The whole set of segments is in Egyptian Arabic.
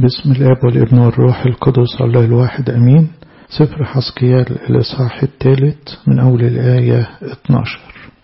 بسم الاب والابن والروح القدس الله الواحد امين سفر حسقيال الاصحاح الثالث من اول الايه 12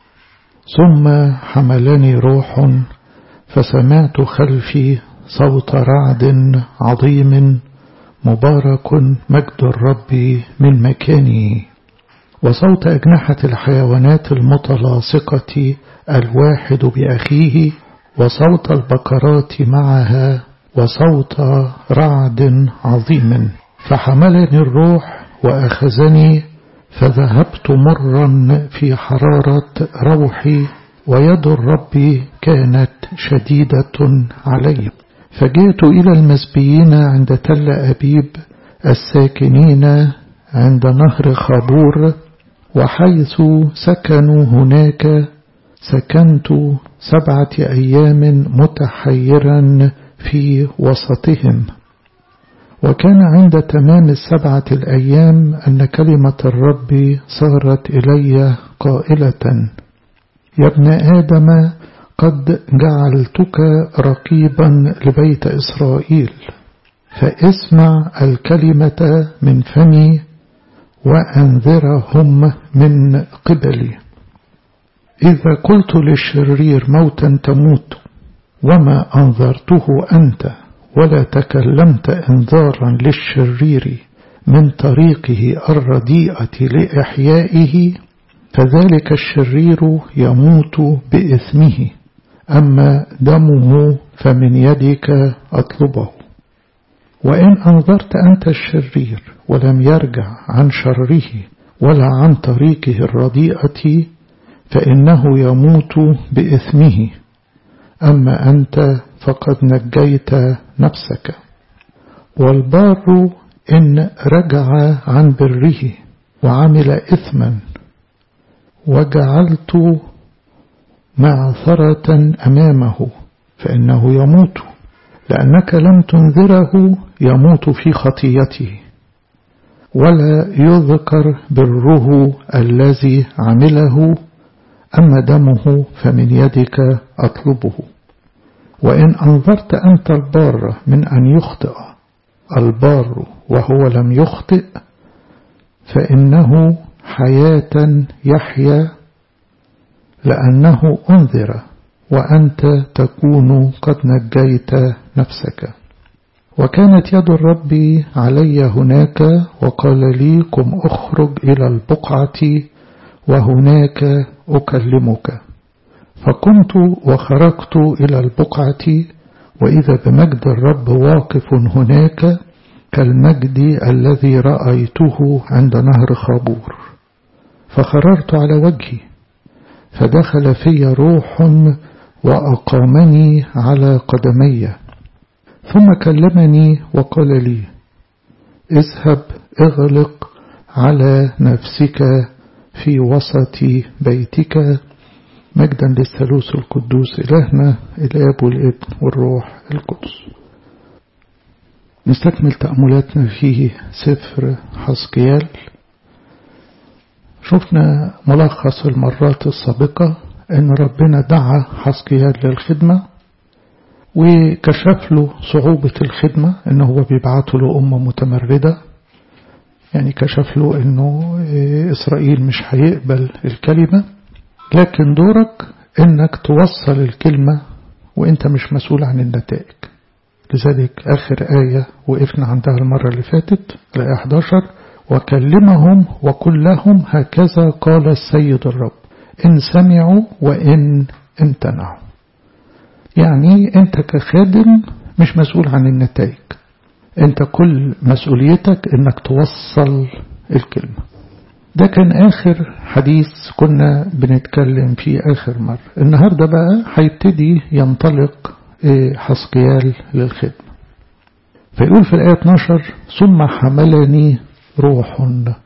ثم حملني روح فسمعت خلفي صوت رعد عظيم مبارك مجد الرب من مكانه وصوت أجنحة الحيوانات المتلاصقة الواحد بأخيه وصوت البقرات معها وصوت رعد عظيم فحملني الروح وأخذني فذهبت مرا في حرارة روحي ويد الرب كانت شديدة علي فجئت إلى المسبيين عند تل أبيب الساكنين عند نهر خابور وحيث سكنوا هناك سكنت سبعة أيام متحيرا في وسطهم وكان عند تمام السبعة الأيام أن كلمة الرب صارت إلي قائلة يا ابن آدم قد جعلتك رقيبا لبيت إسرائيل فاسمع الكلمة من فمي وأنذرهم من قبلي إذا قلت للشرير موتا تموت وما أنذرته أنت ولا تكلمت إنذارا للشرير من طريقه الرديئة لإحيائه فذلك الشرير يموت بإثمه أما دمه فمن يدك أطلبه وإن أنظرت أنت الشرير ولم يرجع عن شره ولا عن طريقه الرديئة فإنه يموت بإثمه أما أنت فقد نجيت نفسك والبار إن رجع عن بره وعمل إثما وجعلت معثرة أمامه فإنه يموت لأنك لم تنذره يموت في خطيته ولا يذكر بره الذي عمله أما دمه فمن يدك أطلبه وإن أنظرت أنت البار من أن يخطئ البار وهو لم يخطئ فإنه حياة يحيا لأنه أنذر وأنت تكون قد نجيت نفسك وكانت يد الرب علي هناك وقال لي قم اخرج إلى البقعة وهناك أكلمك فقمت وخرجت إلى البقعة وإذا بمجد الرب واقف هناك كالمجد الذي رأيته عند نهر خابور فخررت على وجهي فدخل في روح وأقامني على قدمي ثم كلمني وقال لي اذهب اغلق على نفسك في وسط بيتك مجدا للثالوث القدوس إلهنا الآب والابن والروح القدس نستكمل تأملاتنا في سفر حسقيال شفنا ملخص المرات السابقة ان ربنا دعا حسقيال للخدمة وكشف له صعوبة الخدمة انه هو بيبعته لأمة متمردة يعني كشف له انه اسرائيل مش هيقبل الكلمة لكن دورك انك توصل الكلمة وانت مش مسؤول عن النتائج لذلك اخر آية وقفنا عندها المرة اللي فاتت الآية 11 وكلمهم وقل لهم هكذا قال السيد الرب إن سمعوا وإن امتنعوا يعني أنت كخادم مش مسؤول عن النتائج أنت كل مسؤوليتك أنك توصل الكلمة ده كان آخر حديث كنا بنتكلم فيه آخر مرة النهاردة بقى هيبتدي ينطلق حسقيال للخدمة فيقول في الآية 12 ثم حملني روح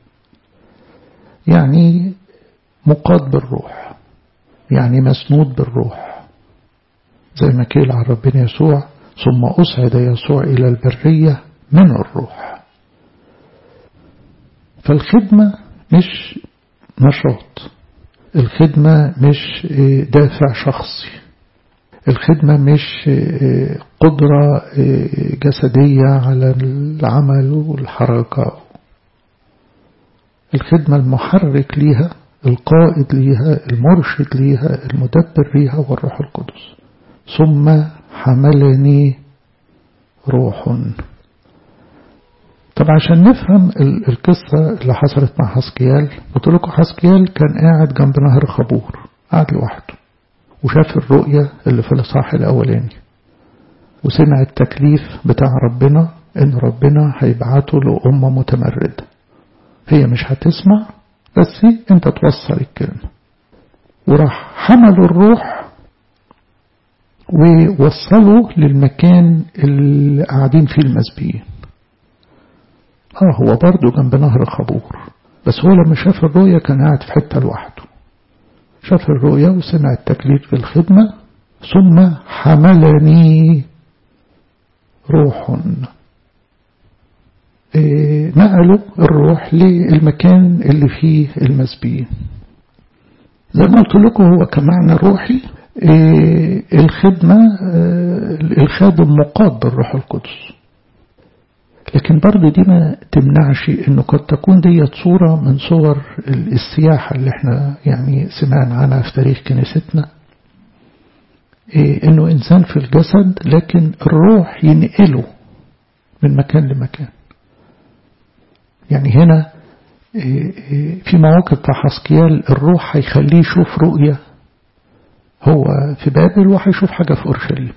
يعني مقاد بالروح يعني مسنود بالروح زي ما قيل عن ربنا يسوع ثم أصعد يسوع إلى البرية من الروح فالخدمة مش نشاط الخدمة مش دافع شخصي الخدمة مش قدرة جسدية على العمل والحركة الخدمة المحرك ليها القائد ليها المرشد ليها المدبر ليها والروح القدس ثم حملني روح طب عشان نفهم القصة اللي حصلت مع حسكيال قلت لكم حسكيال كان قاعد جنب نهر خبور قاعد لوحده وشاف الرؤية اللي في الإصحاح الأولاني وسمع التكليف بتاع ربنا إن ربنا هيبعته لأمة متمردة هي مش هتسمع بس انت توصل الكلمة وراح حملوا الروح ووصلوا للمكان اللي قاعدين فيه المسبيين اه هو برضه جنب نهر خبور بس هو لما شاف الرؤية كان قاعد في حتة لوحده شاف الرؤية وسمع التكليف في الخدمة ثم حملني روح إيه نقلوا الروح للمكان اللي فيه المسبيين زي ما قلت لكم هو كمعنى روحي إيه الخدمة إيه الخادم مقاد بالروح القدس لكن برضه دي ما تمنعش انه قد تكون ديت صورة من صور السياحة اللي احنا يعني سمعنا عنها في تاريخ كنيستنا إيه انه انسان في الجسد لكن الروح ينقله من مكان لمكان يعني هنا في مواقف بتاع حسكيال الروح هيخليه يشوف رؤية هو في بابل وهيشوف حاجة في أورشليم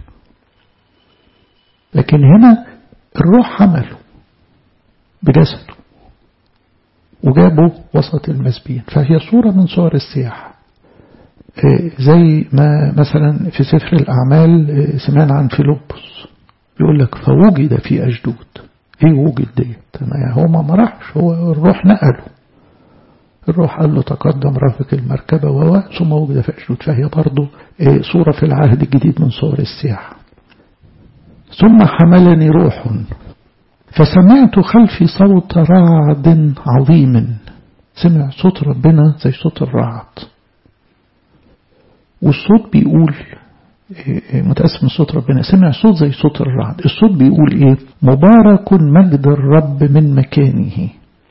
لكن هنا الروح حمله بجسده وجابه وسط المسبين فهي صورة من صور السياحة زي ما مثلا في سفر الأعمال سمعنا عن فيلبس يقول لك فوجد في أجدود ايه وجد ديت هو ما راحش هو الروح نقله الروح قال له تقدم رافق المركبة و ثم وجد في أجدود فهي برضه إيه صورة في العهد الجديد من صور السياحة ثم حملني روح فسمعت خلفي صوت رعد عظيم سمع صوت ربنا زي صوت الرعد والصوت بيقول متأسف من صوت ربنا سمع صوت زي صوت الرعد الصوت بيقول ايه مبارك مجد الرب من مكانه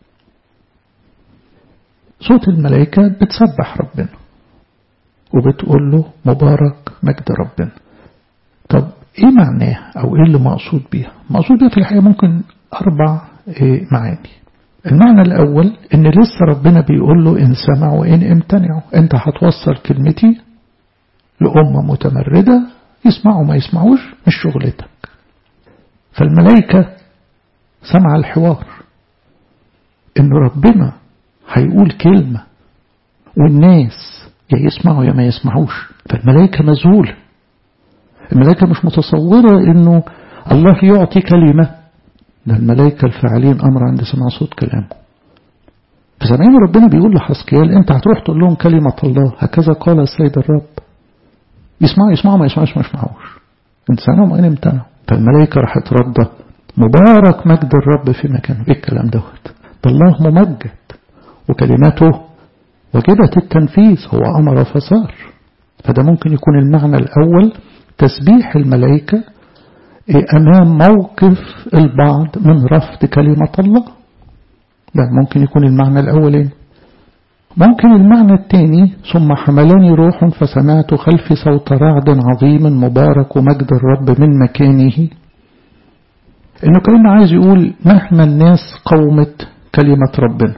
صوت الملائكة بتسبح ربنا وبتقول له مبارك مجد ربنا طب ايه معناه او ايه اللي مقصود بيها مقصود بيها في الحقيقة ممكن اربع إيه معاني المعنى الاول ان لسه ربنا بيقول له ان سمعوا وان امتنعوا انت هتوصل كلمتي لأمة متمردة يسمعوا ما يسمعوش مش شغلتك فالملائكة سمع الحوار إن ربنا هيقول كلمة والناس يا يسمعوا يا ما يسمعوش فالملائكة مذهولة الملائكة مش متصورة إنه الله يعطي كلمة ده الملائكة الفاعلين أمر عند سماع صوت كلامه فسامعين ربنا بيقول لحسكيال أنت هتروح تقول لهم كلمة الله هكذا قال السيد الرب يسمعوا يسمعوا ما يسمعوش ما يسمعوش انسانهم وين امتنعوا فالملائكة راحت ردة مبارك مجد الرب في مكانه ايه الكلام دوت ده الله ممجد وكلماته وجبت التنفيذ هو أمر فصار فده ممكن يكون المعنى الأول تسبيح الملائكة أمام موقف البعض من رفض كلمة الله ده ممكن يكون المعنى الأولين ممكن المعنى الثاني ثم حملني روح فسمعت خلفي صوت رعد عظيم مبارك ومجد الرب من مكانه انه كان عايز يقول مهما الناس قومت كلمة ربنا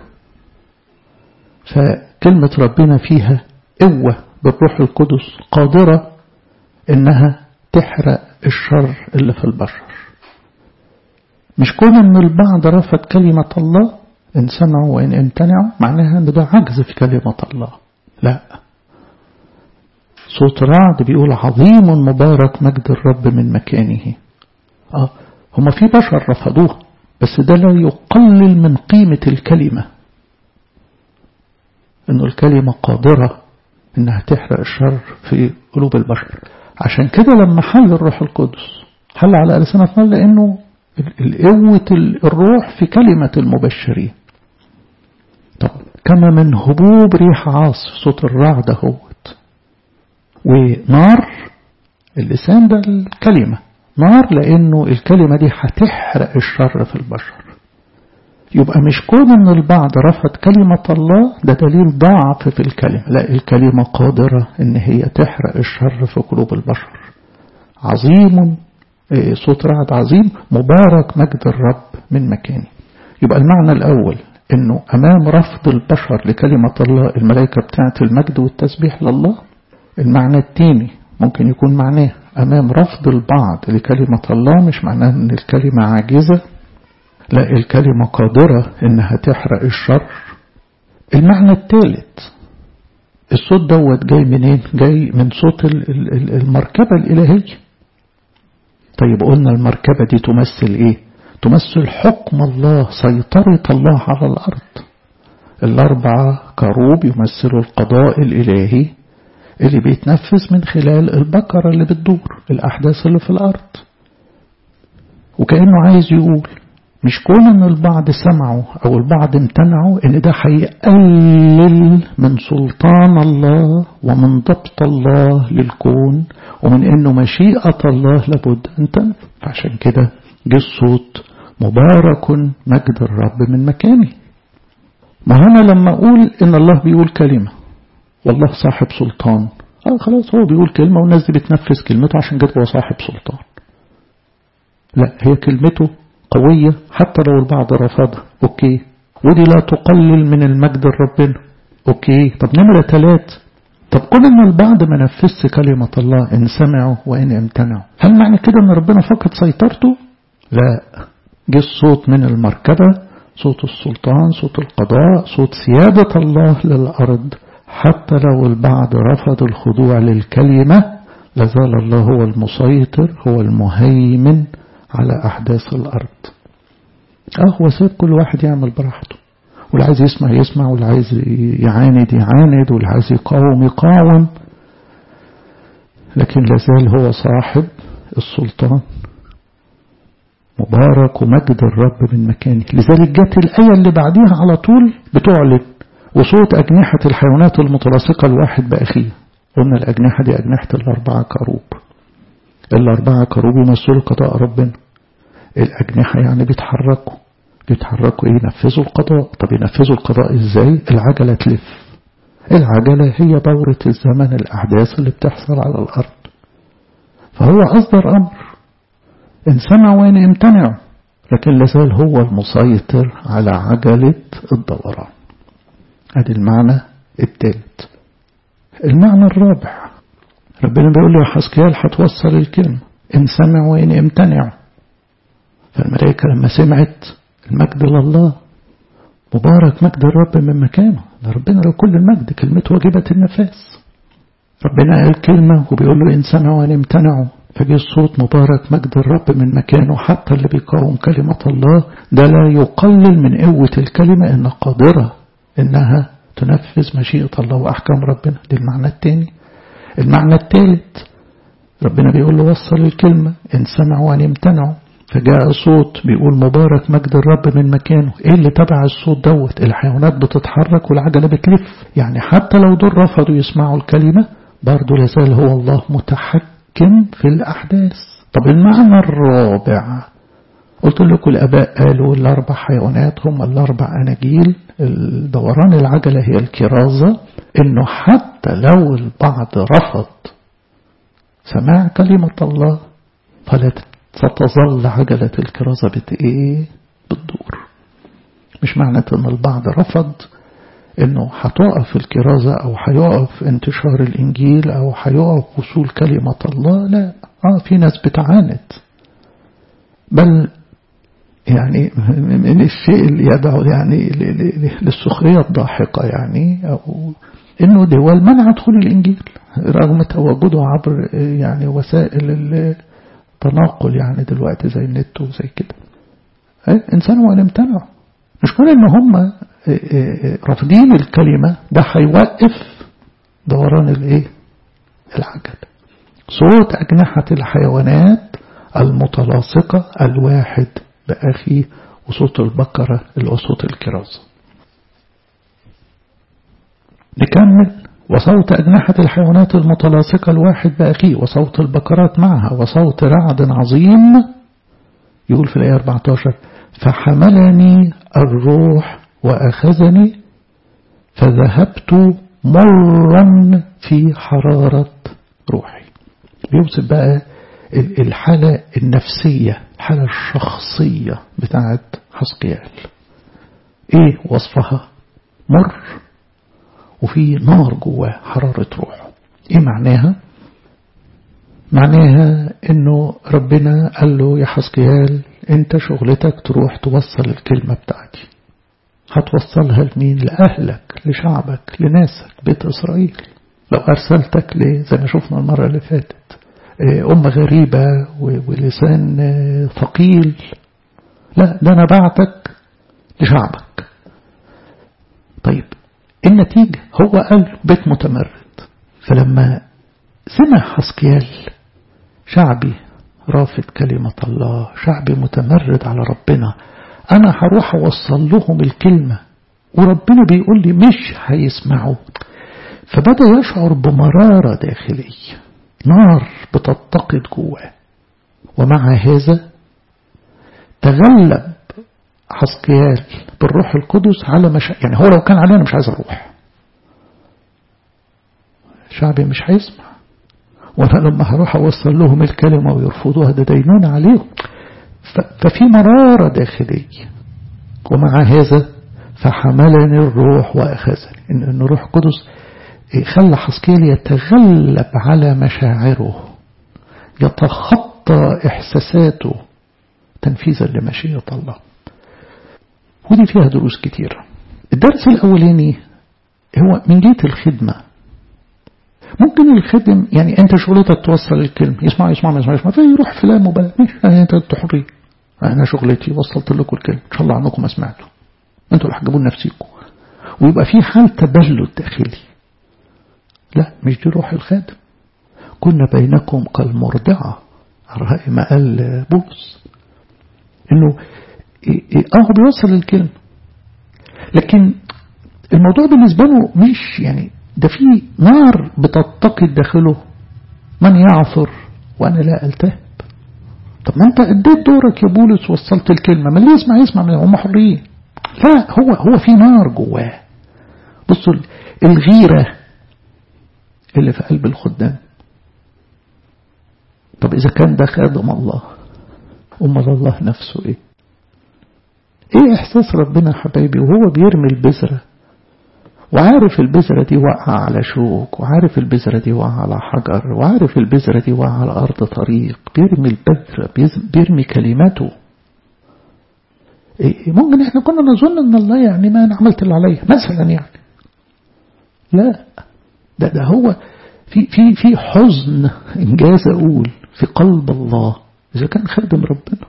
فكلمة ربنا فيها قوة بالروح القدس قادرة انها تحرق الشر اللي في البشر مش كون ان البعض رفض كلمة الله إن سمعوا وإن امتنعوا معناها أن ده عجز في كلمة الله لا صوت رعد بيقول عظيم مبارك مجد الرب من مكانه آه هما في بشر رفضوه بس ده لا يقلل من قيمة الكلمة إنه الكلمة قادرة إنها تحرق الشر في قلوب البشر عشان كده لما حل الروح القدس حل على ألسنتنا لأنه قوة الروح في كلمة المبشرين طب كما من هبوب ريح عاصف صوت الرعد اهوت ونار اللسان ده الكلمة نار لأنه الكلمة دي هتحرق الشر في البشر يبقى مش كون ان البعض رفض كلمة الله ده دليل ضعف في الكلمة لا الكلمة قادرة ان هي تحرق الشر في قلوب البشر عظيم صوت رعد عظيم مبارك مجد الرب من مكانه يبقى المعنى الأول انه امام رفض البشر لكلمة الله الملائكة بتاعت المجد والتسبيح لله المعنى الثاني ممكن يكون معناه امام رفض البعض لكلمة الله مش معناه ان الكلمة عاجزة لا الكلمة قادرة انها تحرق الشر المعنى الثالث الصوت دوت جاي منين جاي من صوت المركبة الإلهية طيب قلنا المركبة دي تمثل ايه تمثل حكم الله سيطرة الله على الأرض الأربعة كروب يمثلوا القضاء الإلهي اللي بيتنفذ من خلال البقرة اللي بتدور الأحداث اللي في الأرض وكأنه عايز يقول مش كون ان البعض سمعوا او البعض امتنعوا ان ده هيقلل من سلطان الله ومن ضبط الله للكون ومن انه مشيئة الله لابد ان تنفذ فعشان كده جه الصوت مبارك مجد الرب من مكانه ما هنا لما اقول ان الله بيقول كلمة والله صاحب سلطان اه خلاص هو بيقول كلمة والناس دي بتنفذ كلمته عشان كده هو صاحب سلطان لا هي كلمته قوية حتى لو البعض رفضها اوكي ودي لا تقلل من المجد ربنا اوكي طب نمرة ثلاث طب كون ان البعض ما نفذش كلمة الله ان سمعوا وان امتنعوا هل معنى كده ان ربنا فقد سيطرته لا جه الصوت من المركبة صوت السلطان صوت القضاء صوت سيادة الله للأرض حتى لو البعض رفض الخضوع للكلمة لازال الله هو المسيطر هو المهيمن على أحداث الأرض اه هو سيب كل واحد يعمل براحته واللي عايز يسمع يسمع واللي عايز يعاند يعاند واللي عايز يقاوم يقاوم لكن لازال هو صاحب السلطان مبارك ومجد الرب من مكانه لذلك جت الآية اللي بعديها على طول بتعلن وصوت أجنحة الحيوانات المتلاصقة الواحد بأخيه قلنا الأجنحة دي أجنحة الأربعة كروب الأربعة كروب يمثلوا قضاء ربنا الأجنحة يعني بيتحركوا بيتحركوا إيه ينفذوا القضاء طب ينفذوا القضاء إزاي العجلة تلف العجلة هي دورة الزمن الأحداث اللي بتحصل على الأرض فهو أصدر أمر إن سمعوا وإن امتنعوا لكن لازال هو المسيطر على عجلة الدوران هذا المعنى الثالث المعنى الرابع ربنا بيقول له يا حسكيال هتوصل الكلمة إن سمعوا وإن امتنعوا فالملائكة لما سمعت المجد لله مبارك مجد الرب من مكانه ده ربنا له كل المجد كلمته واجبة النفاس ربنا قال كلمة وبيقول له إن سمعوا وإن امتنعوا فجي الصوت مبارك مجد الرب من مكانه حتى اللي بيقاوم كلمة الله ده لا يقلل من قوة الكلمة إن قادرة إنها تنفذ مشيئة الله وأحكام ربنا دي المعنى الثاني المعنى الثالث ربنا بيقول له وصل الكلمة إن سمعوا وإن امتنعوا فجاء صوت بيقول مبارك مجد الرب من مكانه ايه اللي تبع الصوت دوت الحيوانات بتتحرك والعجلة بتلف يعني حتى لو دول رفضوا يسمعوا الكلمة برضو لازال هو الله متحكم في الأحداث طب المعنى الرابع قلت لكم الآباء قالوا الأربع حيوانات هم الأربع أناجيل الدوران العجلة هي الكرازة إنه حتى لو البعض رفض سماع كلمة الله فلا ستظل عجلة الكرازة بت إيه بتدور مش معنى إن البعض رفض إنه هتقف الكرازة أو هيقف انتشار الإنجيل أو هيقف وصول كلمة الله لا آه في ناس بتعاند بل يعني من الشيء اللي يدعو يعني للسخرية الضاحكة يعني أو إنه دول منع دخول الإنجيل رغم تواجده عبر يعني وسائل التناقل يعني دلوقتي زي النت وزي كده إنسان وأن امتنعوا مش كون إن هم رافضين الكلمة ده هيوقف دوران الإيه العجل صوت أجنحة الحيوانات المتلاصقة الواحد بأخيه وصوت البقرة اللي هو صوت الكرازة نكمل وصوت أجنحة الحيوانات المتلاصقة الواحد بأخيه وصوت البقرات معها وصوت رعد عظيم يقول في الآية 14 فحملني الروح وأخذني فذهبت مرا في حرارة روحي بيوصف بقى الحالة النفسية الحالة الشخصية بتاعت حسقيال ايه وصفها مر وفي نار جواه حرارة روحه ايه معناها معناها انه ربنا قال له يا حسقيال انت شغلتك تروح توصل الكلمة بتاعتي هتوصلها لمين لأهلك لشعبك لناسك بيت إسرائيل لو أرسلتك زي ما شفنا المرة اللي فاتت أمة غريبة ولسان ثقيل لا ده أنا بعتك لشعبك طيب النتيجة هو قال بيت متمرد فلما سمع حسكيال شعبي رافض كلمة الله شعبي متمرد على ربنا أنا هروح أوصل لهم الكلمة وربنا بيقول لي مش هيسمعوا فبدأ يشعر بمرارة داخلية نار بتتقد جواه ومع هذا تغلب حسقيال بالروح القدس على مش يعني هو لو كان علينا مش عايز اروح شعبي مش هيسمع وانا لما هروح اوصل لهم الكلمه ويرفضوها ده دينون عليهم ففي مرارة داخلية ومع هذا فحملني الروح وأخذني إن, إن الروح القدس خلى حسكيل يتغلب على مشاعره يتخطى إحساساته تنفيذا لمشيئة الله ودي فيها دروس كتيرة الدرس الأولاني هو من جهة الخدمة ممكن الخدم يعني انت شغلتك توصل الكلمة يسمع يسمع ما يسمع يسمع فيروح فلان مبالغ مش انت حرية انا شغلتي وصلت لكم الكلمة ان شاء الله عنكم ما سمعتوا انتوا اللي هتجيبوا لنفسيكم ويبقى في حال تبلد داخلي لا مش دي روح الخادم كنا بينكم كالمرضعة على رأي ما قال بولس انه اه بيوصل الكلمة لكن الموضوع بالنسبة له مش يعني ده في نار بتتقد داخله من يعثر وانا لا التهب طب ما انت اديت دورك يا بولس وصلت الكلمة ما اللي يسمع يسمع من هم حرين لا هو هو في نار جواه بصوا الغيرة اللي في قلب الخدام طب إذا كان ده خادم الله أمال الله نفسه إيه إيه إحساس ربنا حبايبي وهو بيرمي البذرة وعارف البذرة دي واقعة على شوك وعارف البذرة دي واقعة على حجر وعارف البذرة دي واقعة على أرض طريق بيرمي البذرة بيرمي كلماته إيه ممكن احنا كنا نظن ان الله يعني ما انا عملت اللي عليا مثلا يعني لا ده ده هو في في في حزن انجاز اقول في قلب الله اذا كان خادم ربنا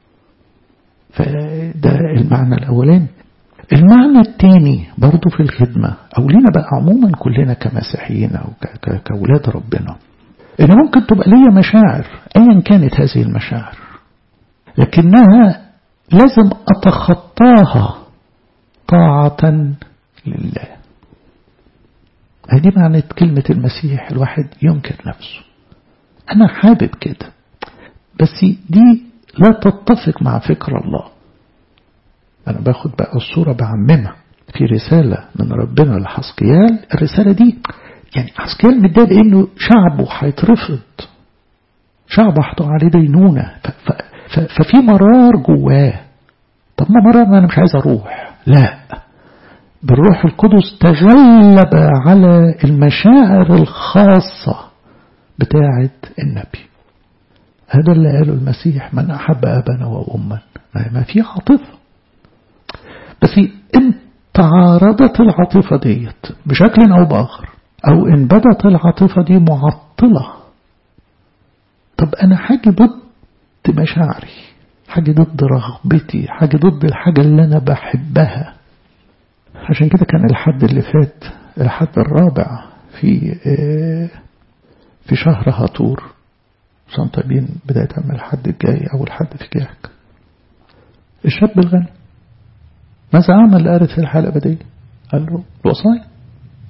فده المعنى الاولاني المعنى الثاني برضه في الخدمة أو لنا بقى عموما كلنا كمسيحيين أو كأولاد ربنا إن ممكن تبقى ليا مشاعر أيا كانت هذه المشاعر لكنها لازم أتخطاها طاعة لله هذه معنى كلمة المسيح الواحد ينكر نفسه أنا حابب كده بس دي لا تتفق مع فكر الله أنا باخد بقى الصورة بعممها في رسالة من ربنا لحسقيال الرسالة دي يعني حسقيال متضايق إنه شعبه هيترفض شعبه هتقع عليه دينونة ففي مرار جواه طب ما مرار ما أنا مش عايز أروح لا بالروح القدس تغلب على المشاعر الخاصة بتاعة النبي هذا اللي قاله المسيح من أحب أبنا وأما ما في عاطفة بس إن تعارضت العاطفة ديت بشكل أو بآخر أو إن بدت العاطفة دي معطلة طب أنا حاجة ضد مشاعري حاجة ضد رغبتي حاجة ضد الحاجة اللي أنا بحبها عشان كده كان الحد اللي فات الحد الرابع في في شهر هاتور عشان طيبين بداية من الحد الجاي أو الحد في جاك الشاب الغني ماذا عمل لأرث الحياة الأبدية قال له الوصايا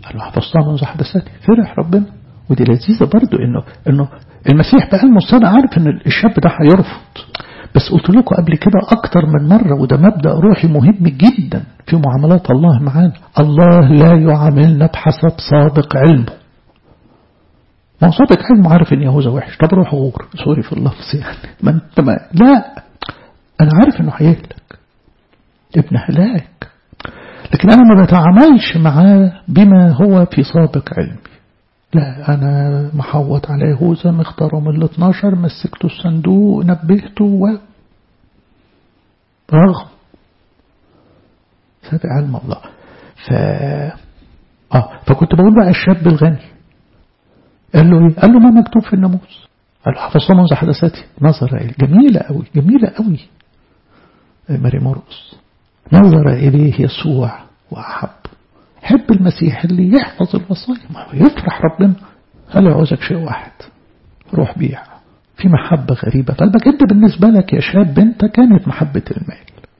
قال له حفظتها منذ حدثاتي فرح ربنا ودي لذيذة برضو انه انه المسيح بقى المصطنع عارف ان الشاب ده هيرفض بس قلت لكم قبل كده اكتر من مرة وده مبدأ روحي مهم جدا في معاملات الله معانا الله لا يعاملنا بحسب سابق علمه ما هو سابق علمه عارف ان يهوذا وحش طب روح غور سوري في اللفظ يعني ما انت ما لا انا عارف انه هيهلك ابن هلاك لكن انا ما بتعاملش معاه بما هو في سابق علمي لا أنا محوط على يهوذا مختاره من ال 12 مسكته الصندوق نبهته و رغم سابق علم الله ف آه فكنت بقول بقى الشاب الغني قال له إيه؟ قال له ما مكتوب في الناموس قال له حفظته منذ حدثاتي نظر إليه جميلة قوي جميلة قوي ماري مرقس نظر إليه يسوع وأحب حب المسيح اللي يحفظ الوصايا ما هو يفرح ربنا قال له عاوزك شيء واحد روح بيع في محبة غريبة قلبك انت بالنسبة لك يا شاب انت كانت محبة المال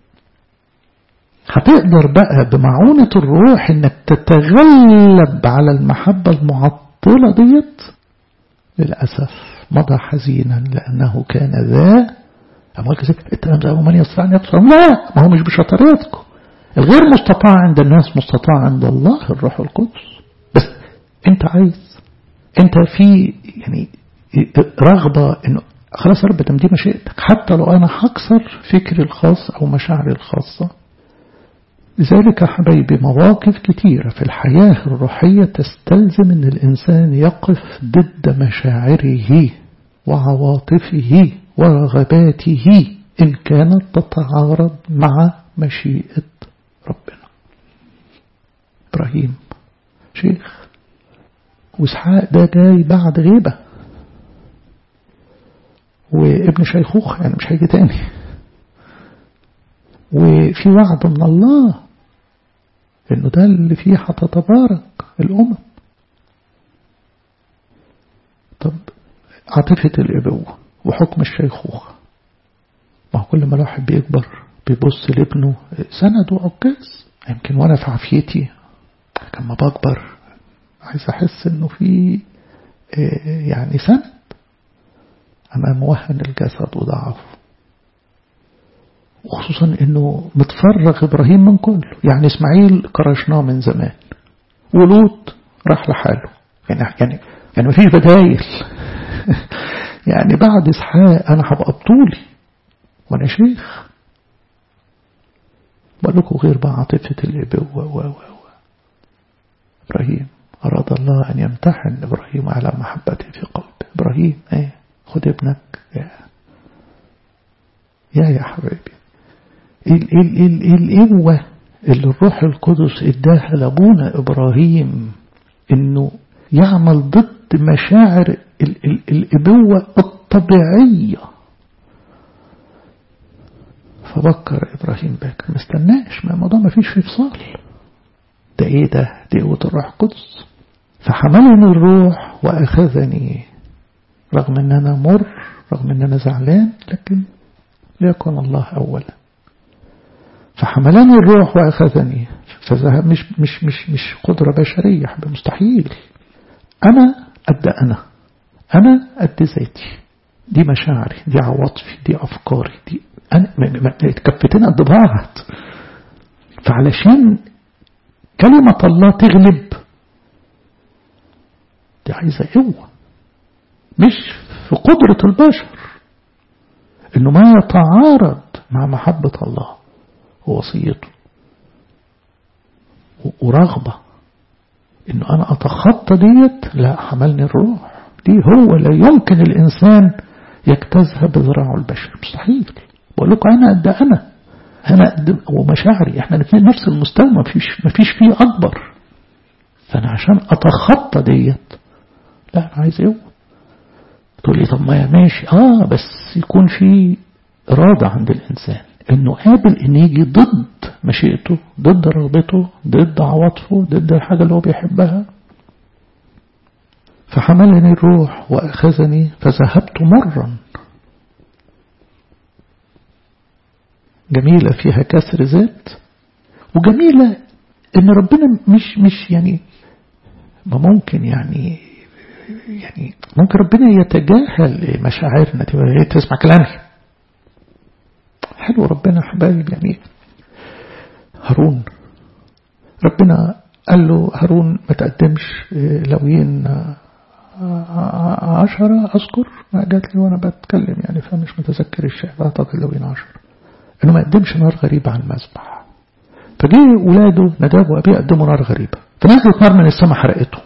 هتقدر بقى بمعونة الروح انك تتغلب على المحبة المعطلة ديت للأسف مضى حزينا لأنه كان ذا أموال كذلك التلام من يستطيع أن يبصر لا ما هو مش بشطارتكم الغير مستطاع عند الناس مستطاع عند الله الروح القدس بس انت عايز انت في يعني رغبة انه خلاص يا رب دي مشيئتك حتى لو انا هكسر فكري الخاص او مشاعري الخاصة لذلك حبايبي مواقف كتيرة في الحياة الروحية تستلزم ان الانسان يقف ضد مشاعره وعواطفه ورغباته ان كانت تتعارض مع مشيئة ربنا إبراهيم شيخ وإسحاق ده جاي بعد غيبة وابن شيخوخ يعني مش هيجي تاني وفي وعد من الله انه ده اللي فيه هتتبارك الامم طب عاطفة الابوة وحكم الشيخوخة ما هو كل ما الواحد بيكبر بيبص لابنه سند وعكاز يمكن وانا في عافيتي لما بكبر عايز احس انه في يعني سند امام موهن الجسد وضعفه وخصوصا انه متفرغ ابراهيم من كله يعني اسماعيل كرشناه من زمان ولوط راح لحاله يعني يعني يعني مفيش بدايل يعني بعد اسحاق انا هبقى بطولي وانا شيخ بقول لكم غير بقى عاطفة الإبوة و و و إبراهيم أراد الله أن يمتحن إبراهيم على محبته في قلبه إبراهيم إيه خد ابنك يا يا يا حبيبي ال ال ال القوة اللي الروح القدس اداها لابونا إبراهيم إنه يعمل ضد مشاعر ال ال الإبوة الطبيعية فبكر إبراهيم باكر ما استناش ما الموضوع ما فيش فيه فصال ده إيه ده دي قوة الروح القدس فحملني الروح وأخذني رغم أن أنا مر رغم أن أنا زعلان لكن ليكن الله أولا فحملني الروح وأخذني فذهب مش مش مش مش قدرة بشرية مستحيل أنا قد أنا أنا قد ذاتي دي مشاعري دي عواطفي دي أفكاري دي أنا كفتين قد بعض فعلشان كلمة الله تغلب دي عايزة قوة مش في قدرة البشر انه ما يتعارض مع محبة الله ووصيته ورغبة انه انا اتخطى ديت لا حملني الروح دي هو لا يمكن الانسان يجتازها بذراعه البشر مستحيل بقول لكم انا قد انا انا قد ومشاعري احنا الاثنين نفس المستوى ما فيش ما فيش فيه اكبر فانا عشان اتخطى ديت لا انا عايز ايه تقول لي طب ما ماشي اه بس يكون في اراده عند الانسان انه قابل ان يجي ضد مشيئته ضد رغبته ضد عواطفه ضد الحاجه اللي هو بيحبها فحملني الروح واخذني فذهبت مرا جميلة فيها كسر ذات وجميلة ان ربنا مش مش يعني ما ممكن يعني يعني ممكن ربنا يتجاهل مشاعرنا تسمع كلامي حلو ربنا حبايب يعني هارون ربنا قال له هارون ما تقدمش لوين عشرة أذكر ما جات لي وأنا بتكلم يعني فمش متذكر الشيء أعتقد لوين عشرة إنه ما يقدمش نار غريبة على المذبح فجه ولاده نداب وأبيه قدموا نار غريبة فنزلت نار من السماء حرقتهم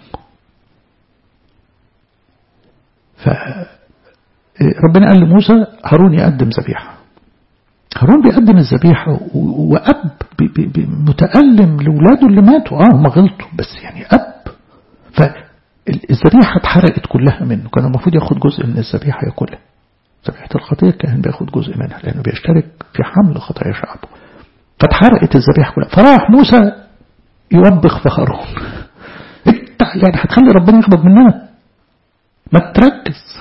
فربنا قال لموسى هارون يقدم ذبيحة هارون بيقدم الذبيحة وأب بي بي متألم لولاده اللي ماتوا اه هم غلطوا بس يعني أب فالذبيحة اتحرقت كلها منه كان المفروض ياخد جزء من الذبيحة ياكلها ذبيحة الخطية كان بياخد جزء منها لأنه بيشترك في حمل خطايا شعبه فاتحرقت الذبيحة كلها فراح موسى يوبخ في هارون انت يعني هتخلي ربنا يغضب مننا ما تركز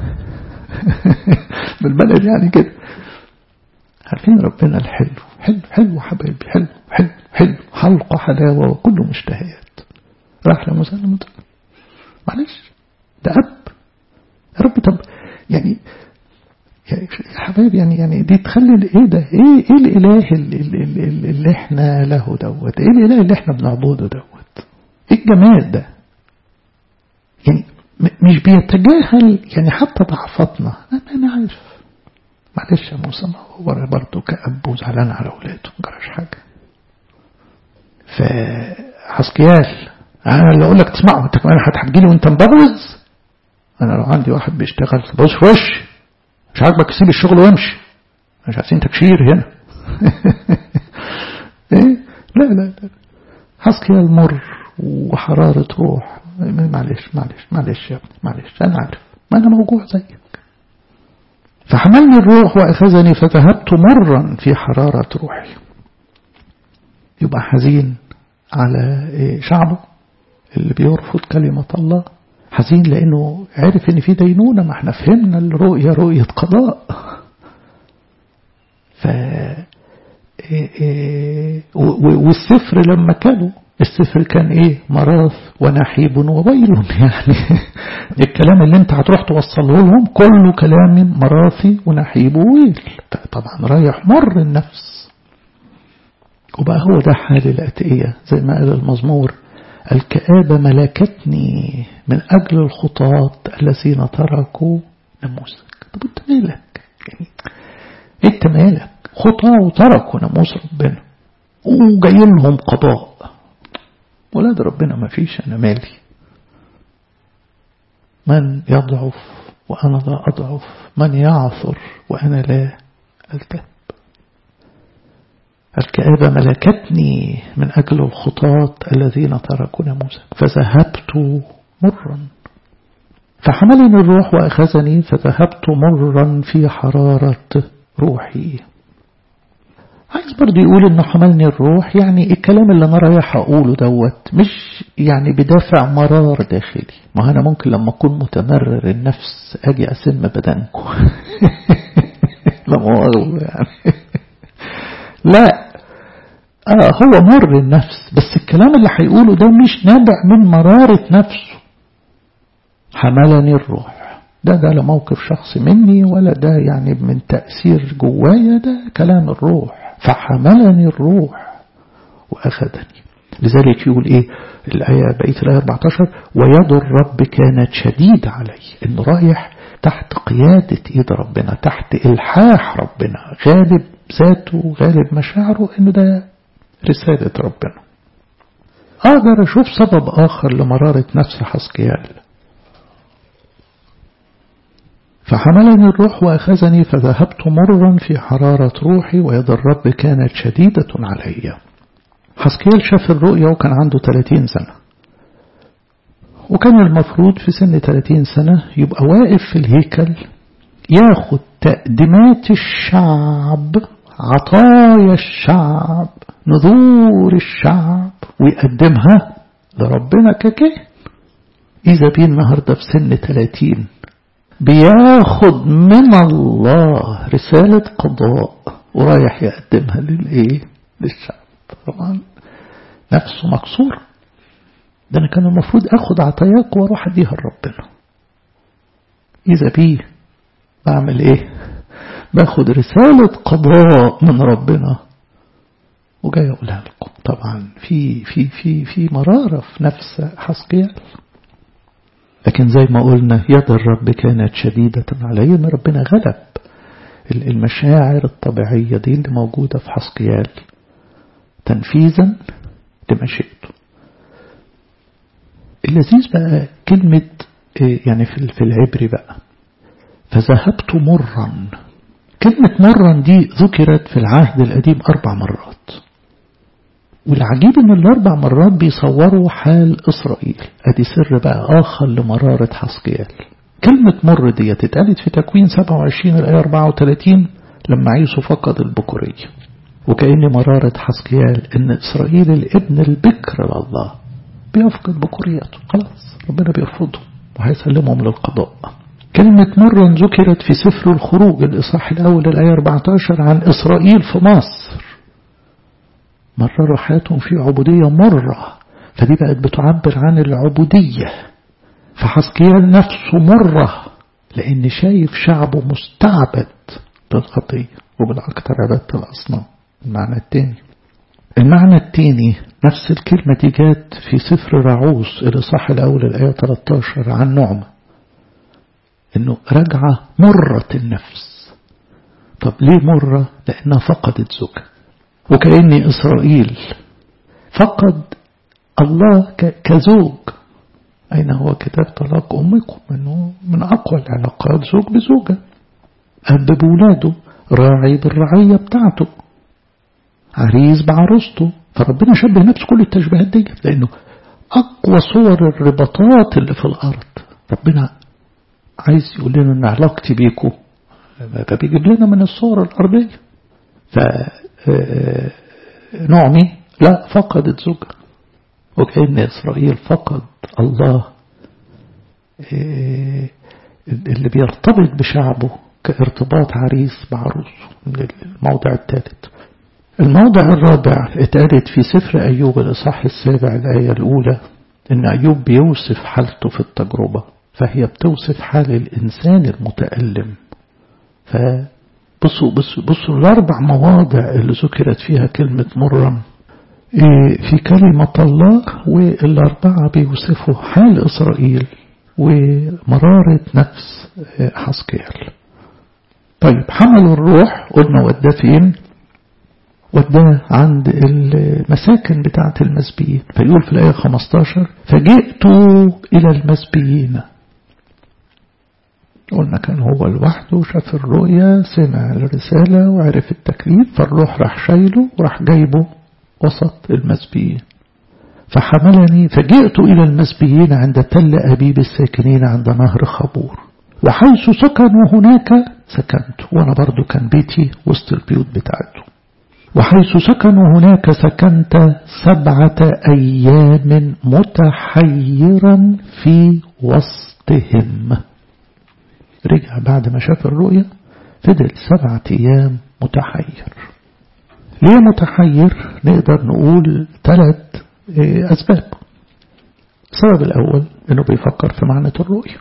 بالبلد يعني كده عارفين ربنا الحلو حلو حلو حبايبي حلو حلو حلو حلقة حلاوة وكله مشتهيات راح لموسى لموسى معلش ده أب يا رب طب يعني يا حبايبي يعني يعني دي تخلي ايه ده ايه ايه الاله اللي, اللي, اللي احنا له دوت ايه الاله اللي احنا بنعبده دوت ايه الجمال ده يعني مش بيتجاهل يعني حتى ضعفاتنا انا عارف معلش يا موسى ما هو برضه كأب وزعلان على اولاده ما جراش حاجه فحسكيال انا اللي اقول لك تسمعه انت كمان هتجي لي وانت مبغوز انا لو عندي واحد بيشتغل بص في وشي مش عاجبك سيب الشغل وامشي مش عايزين تكشير هنا ايه لا لا لا حسكيال مر وحرارة روح معلش معلش معلش يا ابني معلش أنا عارف ما أنا موجوع زيك فحملني الروح وأخذني فذهبت مرا في حرارة روحي يبقى حزين على شعبه اللي بيرفض كلمة الله حزين لأنه عرف إن في دينونة ما احنا فهمنا الرؤية رؤية قضاء ف والسفر لما كانوا السفر كان ايه مراث ونحيب وويل يعني الكلام اللي انت هتروح توصله لهم كله كلام مراثي ونحيب وويل طبعا رايح مر النفس وبقى هو ده حال الأتقية زي ما قال المزمور الكآبة ملكتني من أجل الخطاة الذين تركوا ناموسك طب انت مالك يعني انت مالك خطاة وتركوا ناموس ربنا وجاي لهم قضاء ولاد ربنا ما فيش أنا مالي من يضعف وأنا لا أضعف من يعثر وأنا لا ألتهب الكآبة ملكتني من أجل الخطاة الذين تركوا ناموسك فذهبت مرا فحملني الروح وأخذني فذهبت مرا في حرارة روحي عايز برضه يقول انه حملني الروح يعني الكلام اللي انا رايح اقوله دوت مش يعني بدافع مرار داخلي ما انا ممكن لما اكون متمرر النفس اجي اسم بدنكم لا مؤاخذة يعني لا اه هو مر النفس بس الكلام اللي هيقوله ده مش نابع من مرارة نفسه حملني الروح ده ده لا موقف شخصي مني ولا ده يعني من تأثير جوايا ده كلام الروح فحملني الروح وأخذني لذلك يقول إيه الآية بقية الآية 14 ويد الرب كانت شديدة علي إنه رايح تحت قيادة إيد ربنا تحت إلحاح ربنا غالب ذاته غالب مشاعره إنه ده رسالة ربنا أقدر أشوف سبب آخر لمرارة نفس حسكيال فحملني الروح وأخذني فذهبت مرا في حرارة روحي ويد الرب كانت شديدة علي حسكيل شاف الرؤيا وكان عنده 30 سنة وكان المفروض في سن 30 سنة يبقى واقف في الهيكل ياخد تقديمات الشعب عطايا الشعب نذور الشعب ويقدمها لربنا ككهن إذا بيه النهاردة في سن 30 بياخد من الله رسالة قضاء ورايح يقدمها للإيه للشعب طبعا نفسه مكسور ده أنا كان المفروض أخد عطاياك وأروح أديها لربنا إذا بيه بعمل إيه باخد رسالة قضاء من ربنا وجاي أقولها لكم طبعا في في في في مرارة في نفس حسقيال لكن زي ما قلنا يد الرب كانت شديدة عليه ان ربنا غلب المشاعر الطبيعية دي اللي موجودة في حسقيال تنفيذا لمشيئته اللذيذ بقى كلمة يعني في العبري بقى فذهبت مرا كلمة مرا دي ذكرت في العهد القديم أربع مرات والعجيب ان الاربع مرات بيصوروا حال اسرائيل ادي سر بقى اخر لمرارة حسقيال كلمة مر دي اتقالت في تكوين 27 الآية 34 لما عيسو فقد البكورية وكأن مرارة حسقيال ان اسرائيل الابن البكر لله بيفقد بكوريته خلاص ربنا بيرفضه وهيسلمهم للقضاء كلمة مرة ذكرت في سفر الخروج الإصحاح الأول الآية 14 عن إسرائيل في مصر مرروا حياتهم في عبودية مرة فدي بقت بتعبر عن العبودية فحسقيال نفسه مرة لأن شايف شعبه مستعبد بالخطية وبالأكثر عبادة الأصنام المعنى الثاني المعنى الثاني نفس الكلمة دي جات في سفر رعوس الإصحاح الأول الآية 13 عن نعمة إنه رجعة مرة النفس طب ليه مرة؟ لأنها فقدت زوجها وكأن إسرائيل فقد الله كزوج أين هو كتاب طلاق أمكم أنه من أقوى العلاقات زوج بزوجة أب بولاده راعي بالرعية بتاعته عريس بعروسته فربنا شبه نفسه كل التشبيهات دي لأنه أقوى صور الرباطات اللي في الأرض ربنا عايز يقول لنا أن علاقتي بيكم فبيجيب لنا من الصور الأرضية ف نعمي لا فقدت زوجها وكأن إسرائيل فقد الله اللي بيرتبط بشعبه كارتباط عريس بعروسه الموضع الثالث الموضع الرابع اتقالت في سفر أيوب الإصحاح السابع الآية الأولى إن أيوب بيوصف حالته في التجربة فهي بتوصف حال الإنسان المتألم ف بصوا بصوا بصوا الأربع مواضع اللي ذكرت فيها كلمة مرة في كلمة الله والأربعة بيوصفوا حال إسرائيل ومرارة نفس حسكيال طيب حمل الروح قلنا وداه فين وداه عند المساكن بتاعة المسبيين فيقول في الآية 15 فجئت إلى المسبيين قلنا كان هو لوحده شاف الرؤيا سمع الرسالة وعرف التكليف فالروح راح شايله وراح جايبه وسط المسبيين فحملني فجئت إلى المسبيين عند تل أبيب الساكنين عند نهر خبور وحيث سكنوا هناك سكنت وأنا برضو كان بيتي وسط البيوت بتاعته وحيث سكنوا هناك سكنت سبعة أيام متحيرا في وسطهم رجع بعد ما شاف الرؤيا فضل سبعة أيام متحير ليه متحير نقدر نقول ثلاث أسباب السبب الأول أنه بيفكر في معنى الرؤيا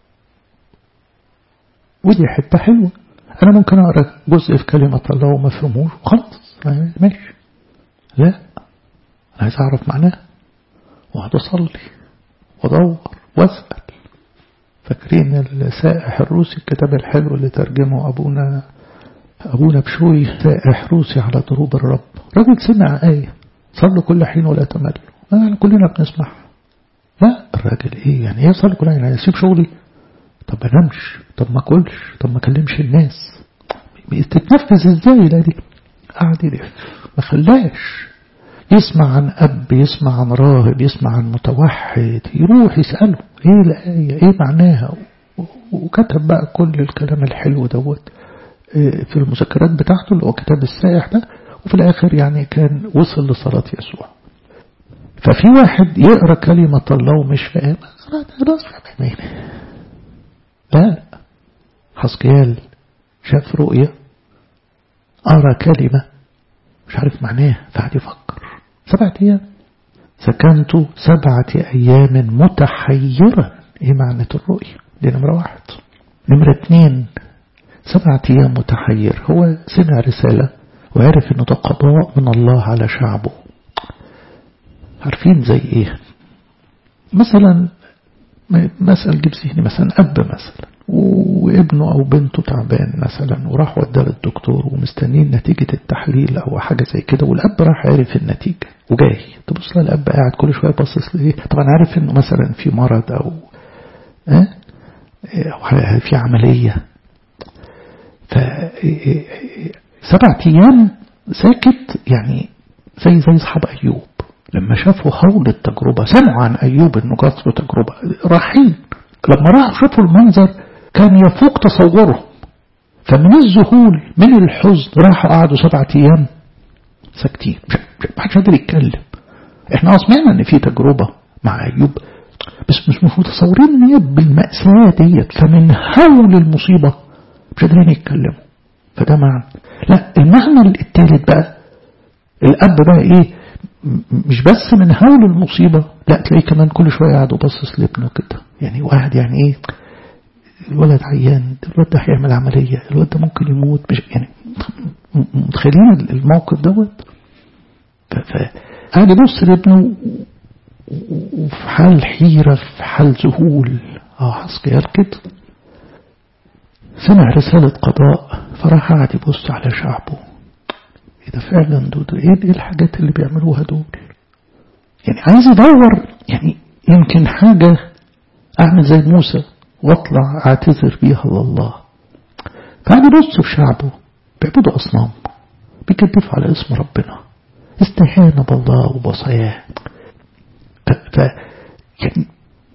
ودي حتة حلوة أنا ممكن أقرأ جزء في كلمة الله وما فهموش وخلاص ماشي لا أنا عايز أعرف معناه وأقعد أصلي وأدور وأسأل فاكرين السائح الروسي الكتاب الحلو اللي ترجمه أبونا أبونا بشوي سائح روسي على ضروب الرب راجل سمع آية صلوا كل حين ولا تملوا آه كلنا بنسمعها لا الراجل ايه يعني ايه صلي كل حين يسيب شغلي طب ما انامش طب ما اكلش طب ما اكلمش الناس تتنفذ ازاي لا دي قعد يلف ما خلاش يسمع عن أب يسمع عن راهب يسمع عن متوحد يروح يسأله ايه الآية ايه معناها وكتب بقى كل الكلام الحلو دوت في المذكرات بتاعته اللي هو كتاب السائح ده وفي الآخر يعني كان وصل لصلاة يسوع ففي واحد يقرأ كلمة الله ومش فاهم خلاص فاهمين لا حسقيال شاف رؤية قرأ كلمة مش عارف معناها فقعد يفكر سبعة أيام سكنت سبعة أيام متحيرا إيه معنى الرؤية دي نمرة واحد نمرة اتنين سبعة أيام متحير هو سمع رسالة وعرف أنه ده قضاء من الله على شعبه عارفين زي إيه مثلا مسألة جيب ذهني مثلا أب مثلا وابنه أو بنته تعبان مثلا وراح وداه للدكتور ومستنين نتيجة التحليل أو حاجة زي كده والأب راح عرف النتيجة وجاي تبص الأب قاعد كل شوية باصص لإيه طبعا عارف إنه مثلا في مرض أو أه؟ أو في عملية ف سبعة أيام ساكت يعني زي زي أصحاب أيوب لما شافوا هول التجربة سمعوا عن أيوب إنه جات له تجربة رايحين لما راحوا شافوا المنظر كان يفوق تصورهم فمن الذهول من الحزن راحوا قعدوا سبعة أيام ساكتين ما حدش قادر يتكلم احنا سمعنا ان في تجربة مع أيوب بس مش مش متصورين ان هي بالمأساة ديت فمن هول المصيبة مش قادرين يتكلموا فده معنى لا المعنى الثالث بقى الأب بقى ايه مش بس من هول المصيبة لا تلاقيه كمان كل شوية قاعد وبصص لابنه كده يعني واحد يعني ايه الولد عيان الولد ده هيعمل عملية الولد ده ممكن يموت مش يعني متخيلين الموقف دوت فقاعد يبص لابنه وفي حال حيرة في حال ذهول اه حسكيال كده سمع رسالة قضاء فراح قاعد يبص على شعبه ايه ده فعلا دول ايه الحاجات اللي بيعملوها دول يعني عايز يدور يعني يمكن حاجة اعمل زي موسى واطلع اعتذر بيها لله فقعد يبص في شعبه بيعبدوا اصنام بيكذبوا على اسم ربنا استهانة بالله وبصاياه ف يعني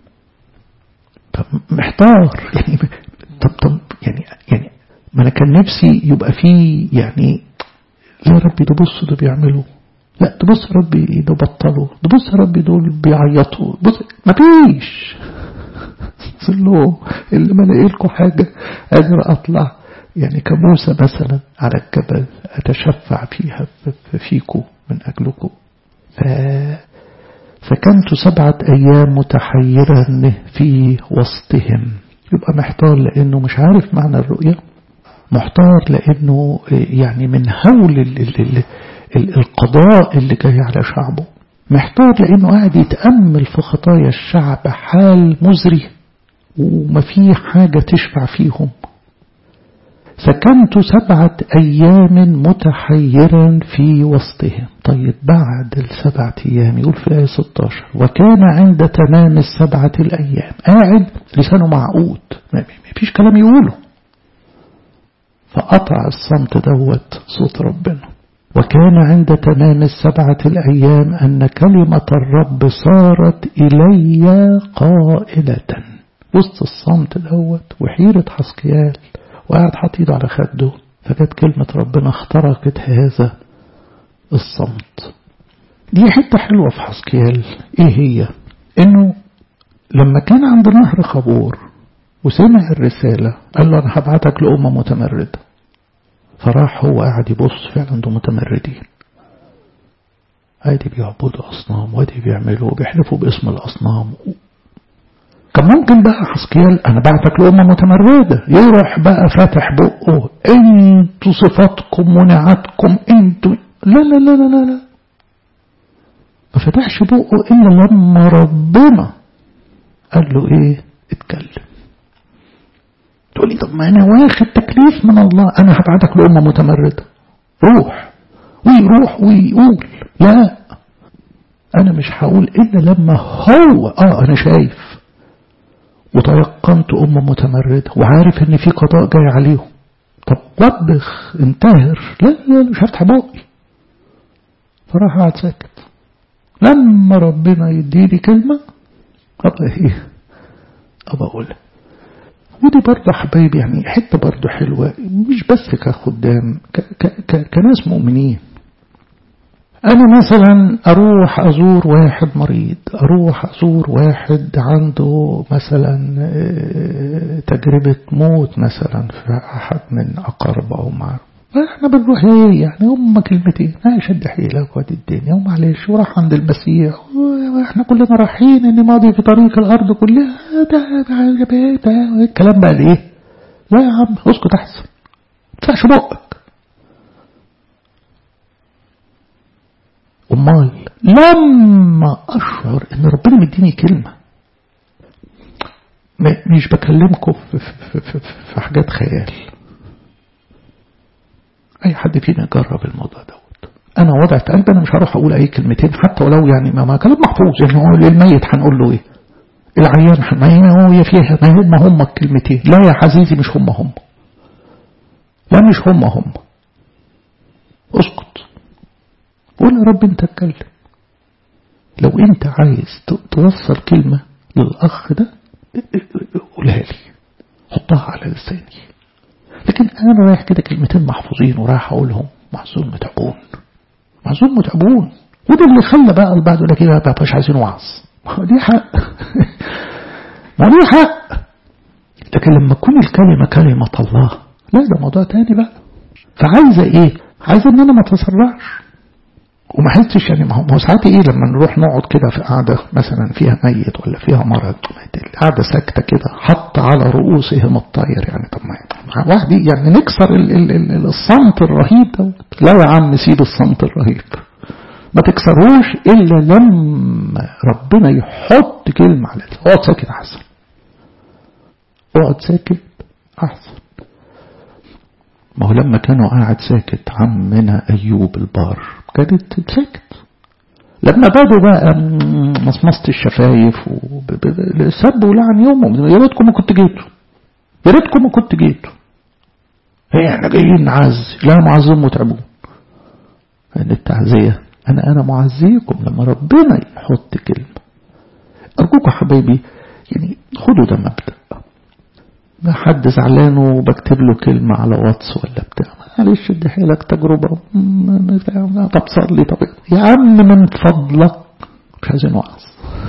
محتار يعني طب طب يعني يعني ما انا كان نفسي يبقى فيه يعني لا يا ربي ده بص ده بيعملوا لا ده بص يا ربي ده بطلوا ده بص يا ربي دول بيعيطوا بص ما فيش له اللي ما لاقي لكم حاجة قادر أطلع يعني كموسى مثلا على الجبل أتشفع فيها فيكم من أجلكم ف... فكنت سبعة أيام متحيرا في وسطهم يبقى محتار لأنه مش عارف معنى الرؤية محتار لأنه يعني من هول ال ال ال ال القضاء اللي جاي على شعبه محتار لأنه قاعد يتأمل في خطايا الشعب حال مزري وما في حاجة تشفع فيهم سكنت سبعة أيام متحيرا في وسطهم طيب بعد السبعة أيام يقول في الآية 16 وكان عند تمام السبعة الأيام قاعد لسانه معقود ما فيش كلام يقوله فقطع الصمت دوت صوت ربنا وكان عند تمام السبعة الأيام أن كلمة الرب صارت إلي قائلة وسط الصمت دوت وحيرة حسكيال وقاعد حاطط ايده على خده فجت كلمة ربنا اخترقت هذا الصمت دي حتة حلوة في حسكيال ايه هي انه لما كان عند نهر خبور وسمع الرسالة قال له انا هبعتك لأمة متمردة فراح هو قاعد يبص فعلا دول متمردين ادي بيعبدوا اصنام وادي بيعملوا بيحلفوا باسم الاصنام كان ممكن بقى حسكيال انا بعتك لأمة متمردة يروح بقى فاتح بقه انتوا صفاتكم ونعتكم انتوا لا لا لا لا لا لا ما فتحش بقه الا لما ربنا قال له ايه اتكلم تقول لي طب ما انا واخد تكليف من الله انا هبعتك لأمة متمردة روح ويروح ويقول لا انا مش هقول الا لما هو اه انا شايف وتيقنت أمة متمردة وعارف إن في قضاء جاي عليهم طب وبخ انتهر لا لا مش هفتح بقي فراح قاعد ساكت لما ربنا يديني كلمة أبقى إيه أبقى أقولها ودي برضه حبايبي يعني حتة برضه حلوة مش بس كخدام ك ك ك كناس مؤمنين أنا مثلا أروح أزور واحد مريض أروح أزور واحد عنده مثلا تجربة موت مثلا في أحد من أقاربه أو معه احنا بنروح ايه يعني هم كلمتين ما شد حيلك وادي الدنيا ومعلش وراح عند المسيح واحنا كلنا رايحين اني ماضي في طريق الارض كلها ده ده ده, ده الكلام بقى الايه لا يا عم اسكت احسن ما تفتحش بقك امال لما اشعر ان ربنا مديني كلمه مش بكلمكم في, في, في, في حاجات خيال اي حد فينا جرب الموضوع دوت انا وضعت قلبي انا مش هروح اقول اي كلمتين حتى ولو يعني ما, ما كلام محفوظ يعني هو للميت هنقول له ايه العيان ما هو فيها ما هم هم الكلمتين لا يا عزيزي مش هم هم لا مش هم هم اسكت قول يا رب انت اتكلم لو انت عايز توصل كلمة للأخ ده قولها لي حطها على لساني لكن أنا رايح كده كلمتين محفوظين ورايح أقولهم محزون متعبون محزون متعبون وده اللي خلى بقى البعض يقول لك ايه مش عايزين وعظ دي حق ما دي حق لكن لما تكون الكلمة كلمة الله لا ده موضوع تاني بقى فعايزة ايه عايزة ان انا ما اتسرعش وما حسش يعني ما هو ساعات ايه لما نروح نقعد كده في قعده مثلا فيها ميت ولا فيها مرض قاعده ساكته كده حط على رؤوسهم الطير يعني طب ما واحد يعني نكسر ال ال ال الصمت الرهيب دوت لا يا عم سيب الصمت الرهيب ما تكسروش الا لما ربنا يحط كلمه على اقعد ساكت احسن اقعد ساكت احسن ما هو لما كانوا قاعد ساكت عمنا ايوب البار كانت ساكت لما بدوا بقى مصمصة الشفايف وسب ولعن يومهم يا ريتكم ما كنت جيتوا يا ريتكم ما كنت جيتوا هي احنا جايين نعزي لا معزين متعبون ان التعزية انا انا معزيكم لما ربنا يحط كلمة ارجوكم حبايبي يعني خدوا ده مبدأ ما حد زعلان وبكتب له كلمة على واتس ولا بتاع معلش ادي حيلك تجربة طب صلي طب يا عم من فضلك مش عايزين وعظ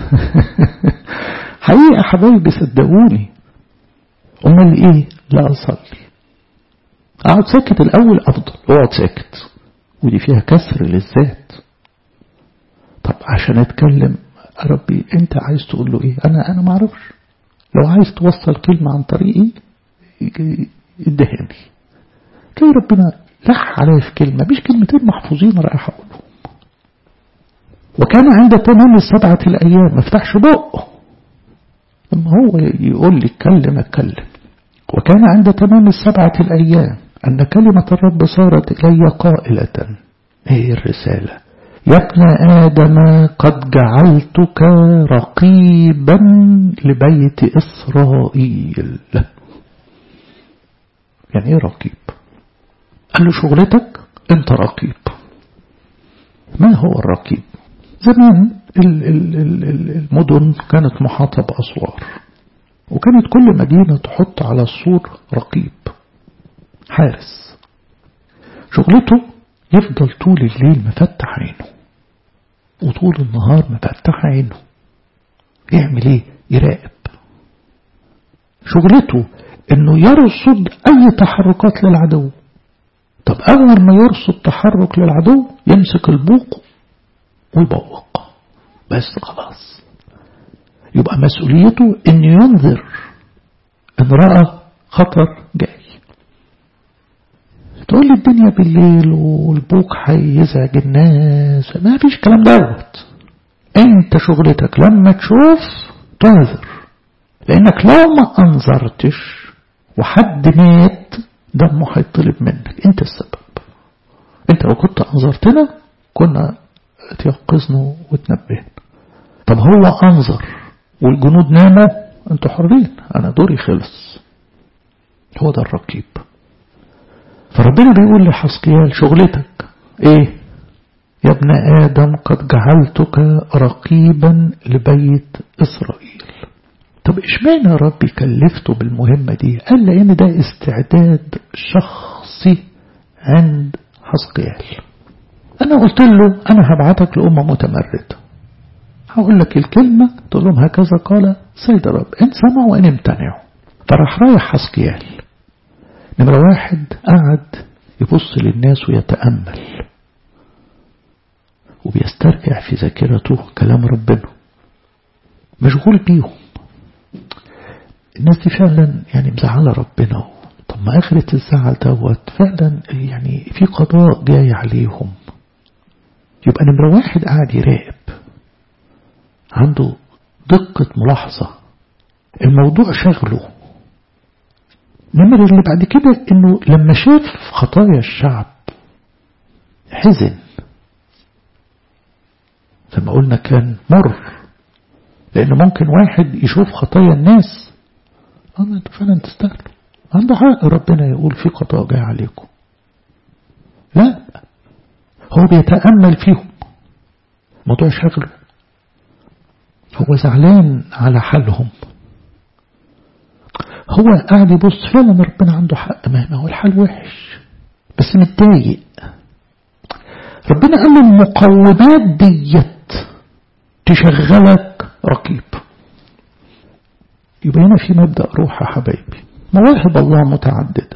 حقيقة حبايبي صدقوني امال ايه لا اصلي اقعد ساكت الاول افضل اقعد ساكت ودي فيها كسر للذات طب عشان اتكلم ربي انت عايز تقول له ايه انا انا ما اعرفش لو عايز توصل كلمة عن طريقي ادهني تلاقي ربنا لح عليا في كلمة مش كلمتين محفوظين رايح أقولهم وكان عند تمام السبعة الأيام ما افتحش بقه لما هو يقول لي اتكلم اتكلم وكان عند تمام السبعة الأيام أن كلمة الرب صارت إلي قائلة هي الرسالة يا ابن آدم قد جعلتك رقيبا لبيت إسرائيل يعني ايه رقيب قال له شغلتك انت رقيب ما هو الرقيب زمان المدن كانت محاطة بأسوار وكانت كل مدينة تحط على السور رقيب حارس شغلته يفضل طول الليل مفتح عينه وطول النهار مفتح عينه يعمل ايه يراقب شغلته انه يرصد اي تحركات للعدو طب اول ما يرصد تحرك للعدو يمسك البوق ويبوق بس خلاص يبقى مسؤوليته ان ينذر ان رأى خطر جاي تقول لي الدنيا بالليل والبوق هيزعج الناس ما فيش كلام دوت انت شغلتك لما تشوف تنذر لانك لو ما انذرتش وحد مات دمه هيطلب منك انت السبب انت لو كنت انظرتنا كنا تيقظنا وتنبهنا طب هو انظر والجنود ناموا انتوا حرين انا دوري خلص هو ده الرقيب فربنا بيقول لحسقيال شغلتك ايه يا ابن آدم قد جعلتك رقيبا لبيت إسرائيل طب اشمعنى ربي كلفته بالمهمة دي قال لأن ده استعداد شخصي عند حسقيال أنا قلت له أنا هبعتك لأمة متمردة هقول لك الكلمة تقول لهم هكذا قال سيد رب إن سمعوا وإن امتنعوا فراح رايح حسقيال نمرة واحد قعد يبص للناس ويتأمل وبيسترجع في ذاكرته كلام ربنا مشغول بيهم الناس دي فعلا يعني مزعلة ربنا طب ما آخرة الزعل دوت فعلا يعني في قضاء جاي عليهم يبقى نمرة واحد قاعد يراقب عنده دقة ملاحظة الموضوع شغله نمر اللي بعد كده انه لما شاف خطايا الشعب حزن زي ما قلنا كان مر لان ممكن واحد يشوف خطايا الناس انا انتوا فعلا تستاهلوا عنده حق ربنا يقول في قضاء جاي عليكم لا هو بيتأمل فيهم موضوع شغله هو زعلان على حالهم هو قاعد يبص فعلا ربنا عنده حق ما هو الحال وحش بس متضايق ربنا قال له المقومات ديت تشغلك رقيب يبقى هنا في مبدأ روح يا حبايبي مواهب الله متعددة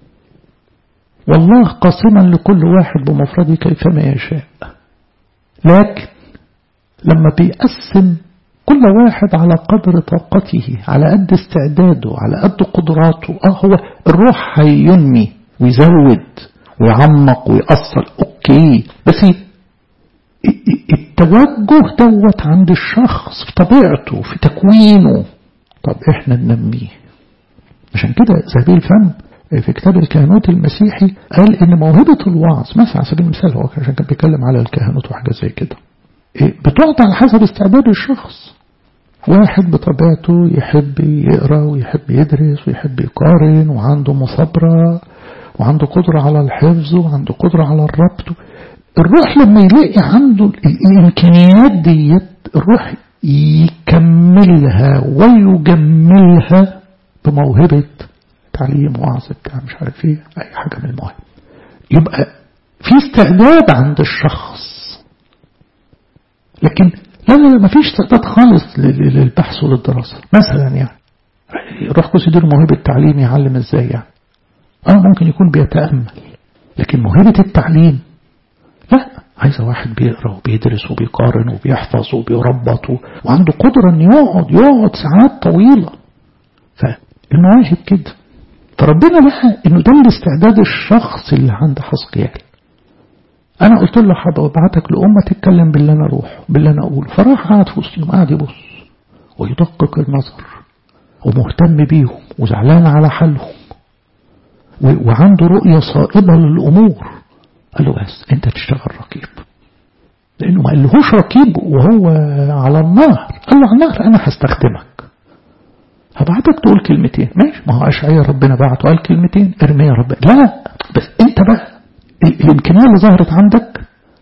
والله قاسما لكل واحد بمفرده كيفما يشاء لكن لما بيقسم كل واحد على قدر طاقته على قد استعداده على قد قدراته اه هو الروح هينمي ويزود ويعمق ويأثر اوكي بس التوجه دوت عند الشخص في طبيعته في تكوينه طب احنا ننميه عشان كده زبيل فم في كتاب الكهنوت المسيحي قال ان موهبة الوعظ مثلا على سبيل المثال هو عشان كان بيتكلم على الكهنوت وحاجة زي كده بتقعد على حسب استعداد الشخص واحد بطبيعته يحب يقرأ ويحب يدرس ويحب يقارن وعنده مثابرة وعنده قدرة على الحفظ وعنده قدرة على الربط الروح لما يلاقي عنده الإمكانيات ديت الروح يكملها ويجملها بموهبة تعليم وعظ بتاع مش عارف ايه اي حاجة من المواهب يبقى في استعداد عند الشخص لكن لا لا ما فيش استعداد خالص للبحث وللدراسة مثلا يعني روح كوس يدير موهبة تعليم يعلم ازاي يعني اه ممكن يكون بيتأمل لكن موهبة التعليم لا عايزة واحد بيقرأ وبيدرس وبيقارن وبيحفظ وبيربط وعنده قدرة ان يقعد يقعد ساعات طويلة فالمواهب كده فربنا لقى انه ده الاستعداد الشخص اللي عند حسقيال انا قلت له هبعتك لامه تتكلم باللي انا اروح باللي انا اقول فراح قعد في وسطهم قعد يبص ويدقق النظر ومهتم بيهم وزعلان على حالهم وعنده رؤية صائبة للأمور قال له بس انت تشتغل رقيب لانه ما قالهوش رقيب وهو على النهر قال له على النهر انا هستخدمك هبعتك تقول كلمتين ماشي ما هو اشعياء ربنا بعته قال كلمتين ارميا ربنا لا بس انت بقى الامكانيه اللي ظهرت عندك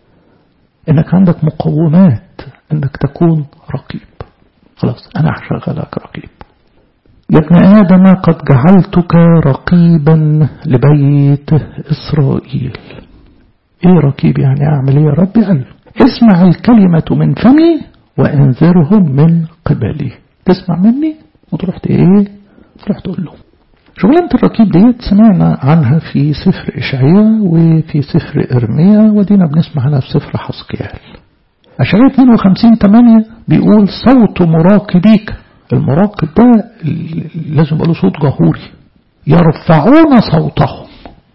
انك عندك مقومات انك تكون رقيب خلاص انا هشغلك رقيب يا ابن آدم قد جعلتك رقيبا لبيت إسرائيل ايه رقيب يعني اعمل ايه يا ربي قال اسمع الكلمة من فمي وانذرهم من قبلي تسمع مني وتروح ايه تروح تقول لهم شغلانة الرقيب ديت سمعنا عنها في سفر إشعياء وفي سفر إرميا ودينا بنسمع عنها في سفر حسقيال أشعياء 52 8 بيقول صوت مراقبيك المراقب ده لازم يبقى له صوت جهوري يرفعون صوتهم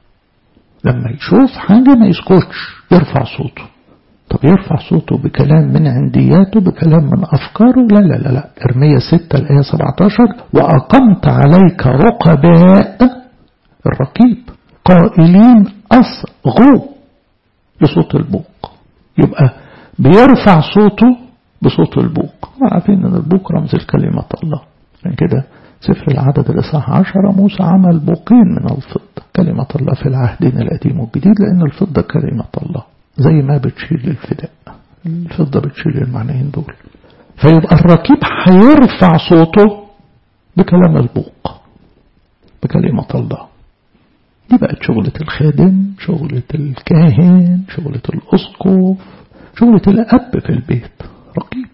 لما يشوف حاجة ما يسكتش يرفع صوته طب يرفع صوته بكلام من عندياته بكلام من أفكاره لا لا لا لا إرمية 6 الآية 17 وأقمت عليك رقباء الرقيب قائلين أصغوا لصوت البوق يبقى بيرفع صوته بصوت البوق عارفين ان البوق رمز الكلمة الله عشان كده سفر العدد الإصحاح عشرة موسى عمل بوقين من الفضة كلمة الله في العهدين القديم والجديد لأن الفضة كلمة الله زي ما بتشيل الفداء الفضة بتشيل المعنيين دول فيبقى الركيب هيرفع صوته بكلام البوق بكلمة الله دي بقت شغلة الخادم شغلة الكاهن شغلة الأسقف شغلة الأب في البيت رقيب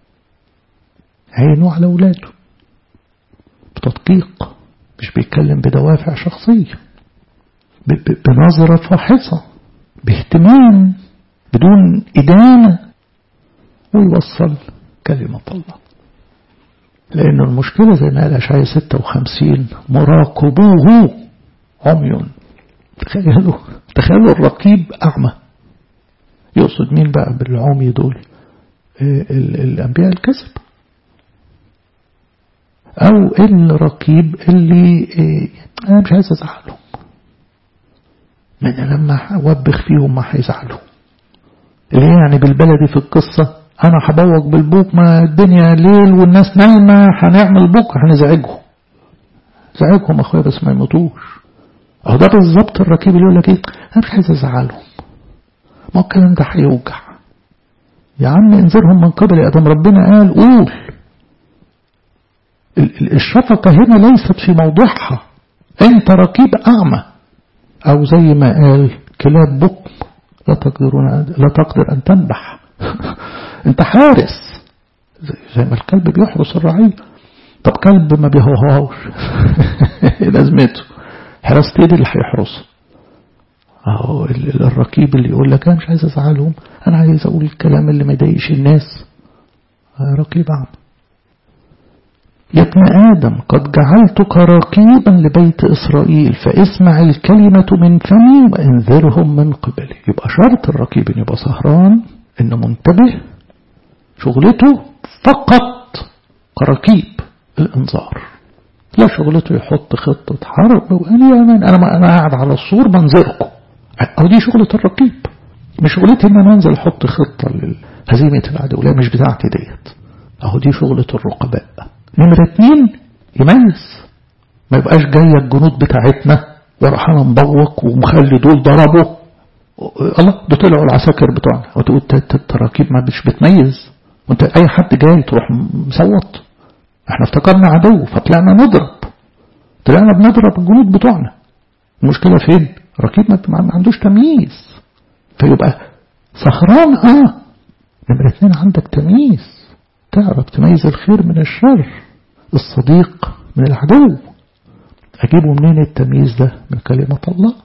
عينه على أولاده بتدقيق مش بيتكلم بدوافع شخصية بنظرة فاحصة باهتمام بدون إدانة ويوصل كلمة الله لأن المشكلة زي ما قال أشعياء 56 مراقبوه عمي تخيلوا تخيلوا الرقيب أعمى يقصد مين بقى بالعمي دول الأنبياء الكذب أو الرقيب اللي أنا مش عايز أزعلهم من لما أوبخ فيهم ما هيزعلوا اللي يعني بالبلدي في القصة أنا هبوق بالبوك ما الدنيا ليل والناس نايمة هنعمل بوك هنزعجهم زعجهم أخويا بس ما يموتوش أهو ده بالظبط الركيب اللي يقول لك إيه أنا مش عايز أزعلهم ما الكلام ده هيوجع يا عم انذرهم من قبل يا ادم ربنا قال قول الشفقة هنا ليست في موضعها انت ركيب اعمى او زي ما قال كلاب بكم لا تقدرون لا تقدر ان تنبح انت حارس زي ما الكلب بيحرس الرعية طب كلب ما بيهوهوش لازمته حراسة ايه اللي هيحرسه اهو الركيب اللي يقول لك انا مش عايز ازعلهم انا عايز اقول الكلام اللي ما يضايقش الناس رقيب اعمى يا ابن آدم قد جعلتك رقيبا لبيت إسرائيل فاسمع الكلمة من فمي وانذرهم من قبلي يبقى شرط الرقيب ان يبقى سهران انه منتبه شغلته فقط كركيب الانذار لا شغلته يحط خطة حرب وقال يا من أنا أنا قاعد على السور بنذركم أو دي شغلة الرقيب مش شغلتي إن أنا أنزل أحط خطة لهزيمة العدو لا مش بتاعتي ديت أهو دي شغلة الرقباء نمرة اتنين يميز ما يبقاش جاية الجنود بتاعتنا وراح أنا مبوق ومخلي دول ضربوا الله ده طلعوا العساكر بتوعنا وتقول التراكيب ما مش بتميز وانت اي حد جاي تروح مصوت احنا افتكرنا عدو فطلعنا نضرب طلعنا بنضرب الجنود بتوعنا المشكلة فين ركيب ما عندوش تمييز فيبقى سهران اه نمرة اتنين عندك تمييز تعرف تميز الخير من الشر الصديق من العدو اجيبه منين التمييز ده من كلمة الله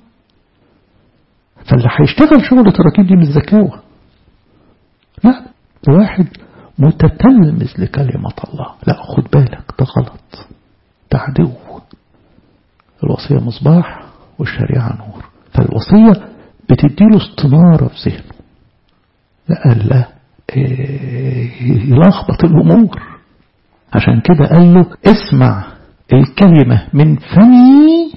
فاللي هيشتغل شغلة الركيب دي مش ذكاوة لا واحد متتلمذ لكلمة الله لا خد بالك ده غلط ده عدو الوصية مصباح والشريعة نور فالوصية بتديله استنارة في ذهنه لا قال لا إيه يلخبط الأمور عشان كده قال له اسمع الكلمة من فمي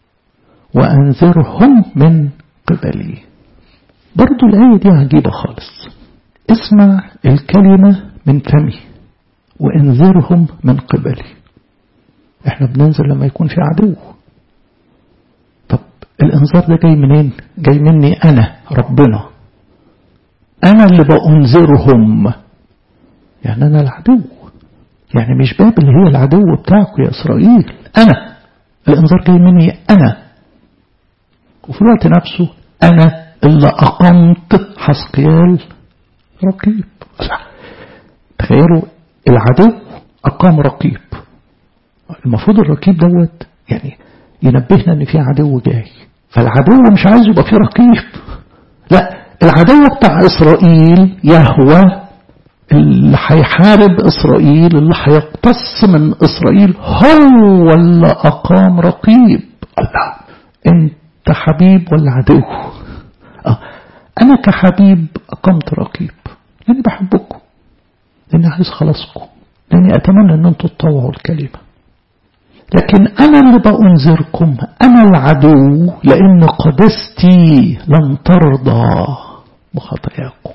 وأنذرهم من قبلي برضو الآية دي عجيبة خالص اسمع الكلمة من فمي وانذرهم من قبلي احنا بننزل لما يكون في عدو طب الانذار ده جاي منين جاي مني انا ربنا انا اللي بانذرهم يعني انا العدو يعني مش باب اللي هي العدو بتاعكم يا اسرائيل انا الانذار جاي مني انا وفي الوقت نفسه انا اللي اقمت حسقيال رقيب تخيلوا العدو أقام رقيب المفروض الرقيب دوت يعني ينبهنا ان في عدو جاي فالعدو مش عايز يبقى فيه رقيب لا العدو بتاع إسرائيل يهوى اللي هيحارب إسرائيل اللي هيقتص من إسرائيل هو اللي أقام رقيب الله أنت حبيب ولا عدو آه. أنا كحبيب أقمت رقيب لأني بحبكم لأني عايز خلاصكم لأني أتمنى أن أنتم تطوعوا الكلمة لكن أنا اللي بأنذركم أنا العدو لأن قدستي لن ترضى بخطاياكم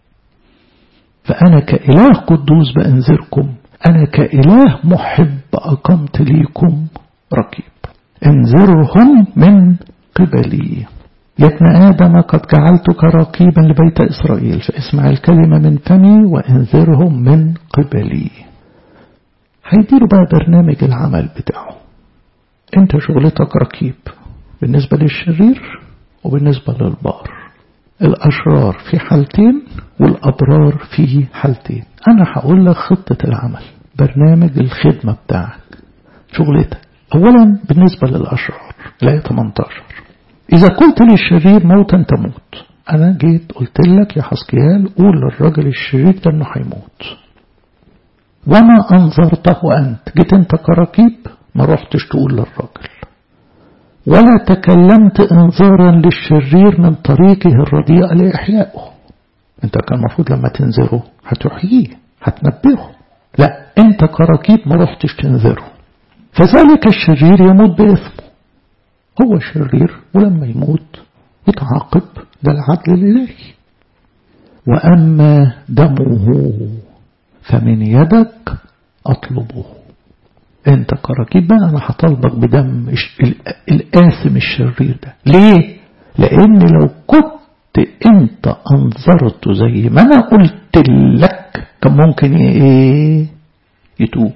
فأنا كإله قدوس بأنذركم أنا كإله محب أقمت ليكم ركيب انذرهم من قبلي يا ابن آدم قد جعلتك رقيبا لبيت إسرائيل فاسمع الكلمة من فمي وانذرهم من قبلي هيديروا بقى برنامج العمل بتاعه انت شغلتك ركيب بالنسبة للشرير وبالنسبة للبار الأشرار في حالتين والأبرار في حالتين أنا هقول لك خطة العمل برنامج الخدمة بتاعك شغلتك أولا بالنسبة للأشرار الآية 18 إذا قلت للشرير موتا تموت أنا جيت قلت لك يا حسكيال قول للراجل الشرير ده إنه هيموت وما أنظرته أنت جيت أنت كركيب ما رحتش تقول للراجل ولا تكلمت انذارا للشرير من طريقه الرديئة لإحيائه أنت كان المفروض لما تنذره هتحييه هتنبهه لا أنت كركيب ما رحتش تنذره فذلك الشرير يموت بإثمه هو شرير ولما يموت يتعاقب ده العدل الإلهي وأما دمه فمن يدك أطلبه أنت كركيب بقى أنا هطالبك بدم الآثم الشرير ده ليه؟ لأن لو كنت أنت أنظرته زي ما أنا قلت لك كان ممكن إيه يتوب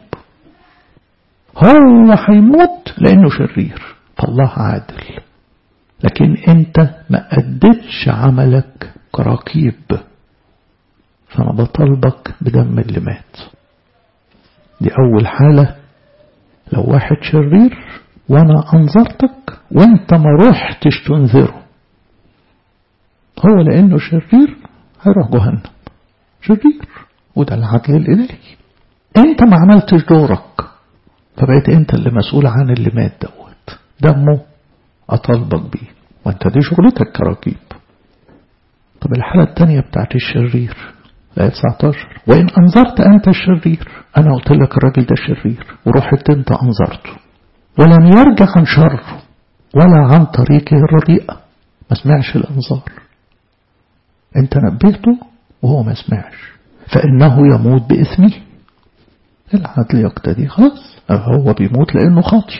هو هيموت لأنه شرير فالله عادل لكن أنت ما أدتش عملك كركيب فأنا بطالبك بدم اللي مات دي أول حالة لو واحد شرير وأنا أنظرتك وأنت ما روحتش تنذره هو لأنه شرير هيروح جهنم شرير وده العدل الإلهي أنت ما عملتش دورك فبقيت أنت اللي مسؤول عن اللي مات دوت دمه أطالبك بيه وأنت دي شغلتك كركيب طب الحالة التانية بتاعت الشرير الآية 19 وإن أنظرت أنت الشرير أنا قلت لك الراجل ده شرير ورحت أنت أنظرته ولم يرجع عن شره ولا عن طريقه الرديئة ما سمعش الأنظار أنت نبهته وهو ما سمعش فإنه يموت بإثمه العدل يقتدي خلاص هو بيموت لأنه خاطي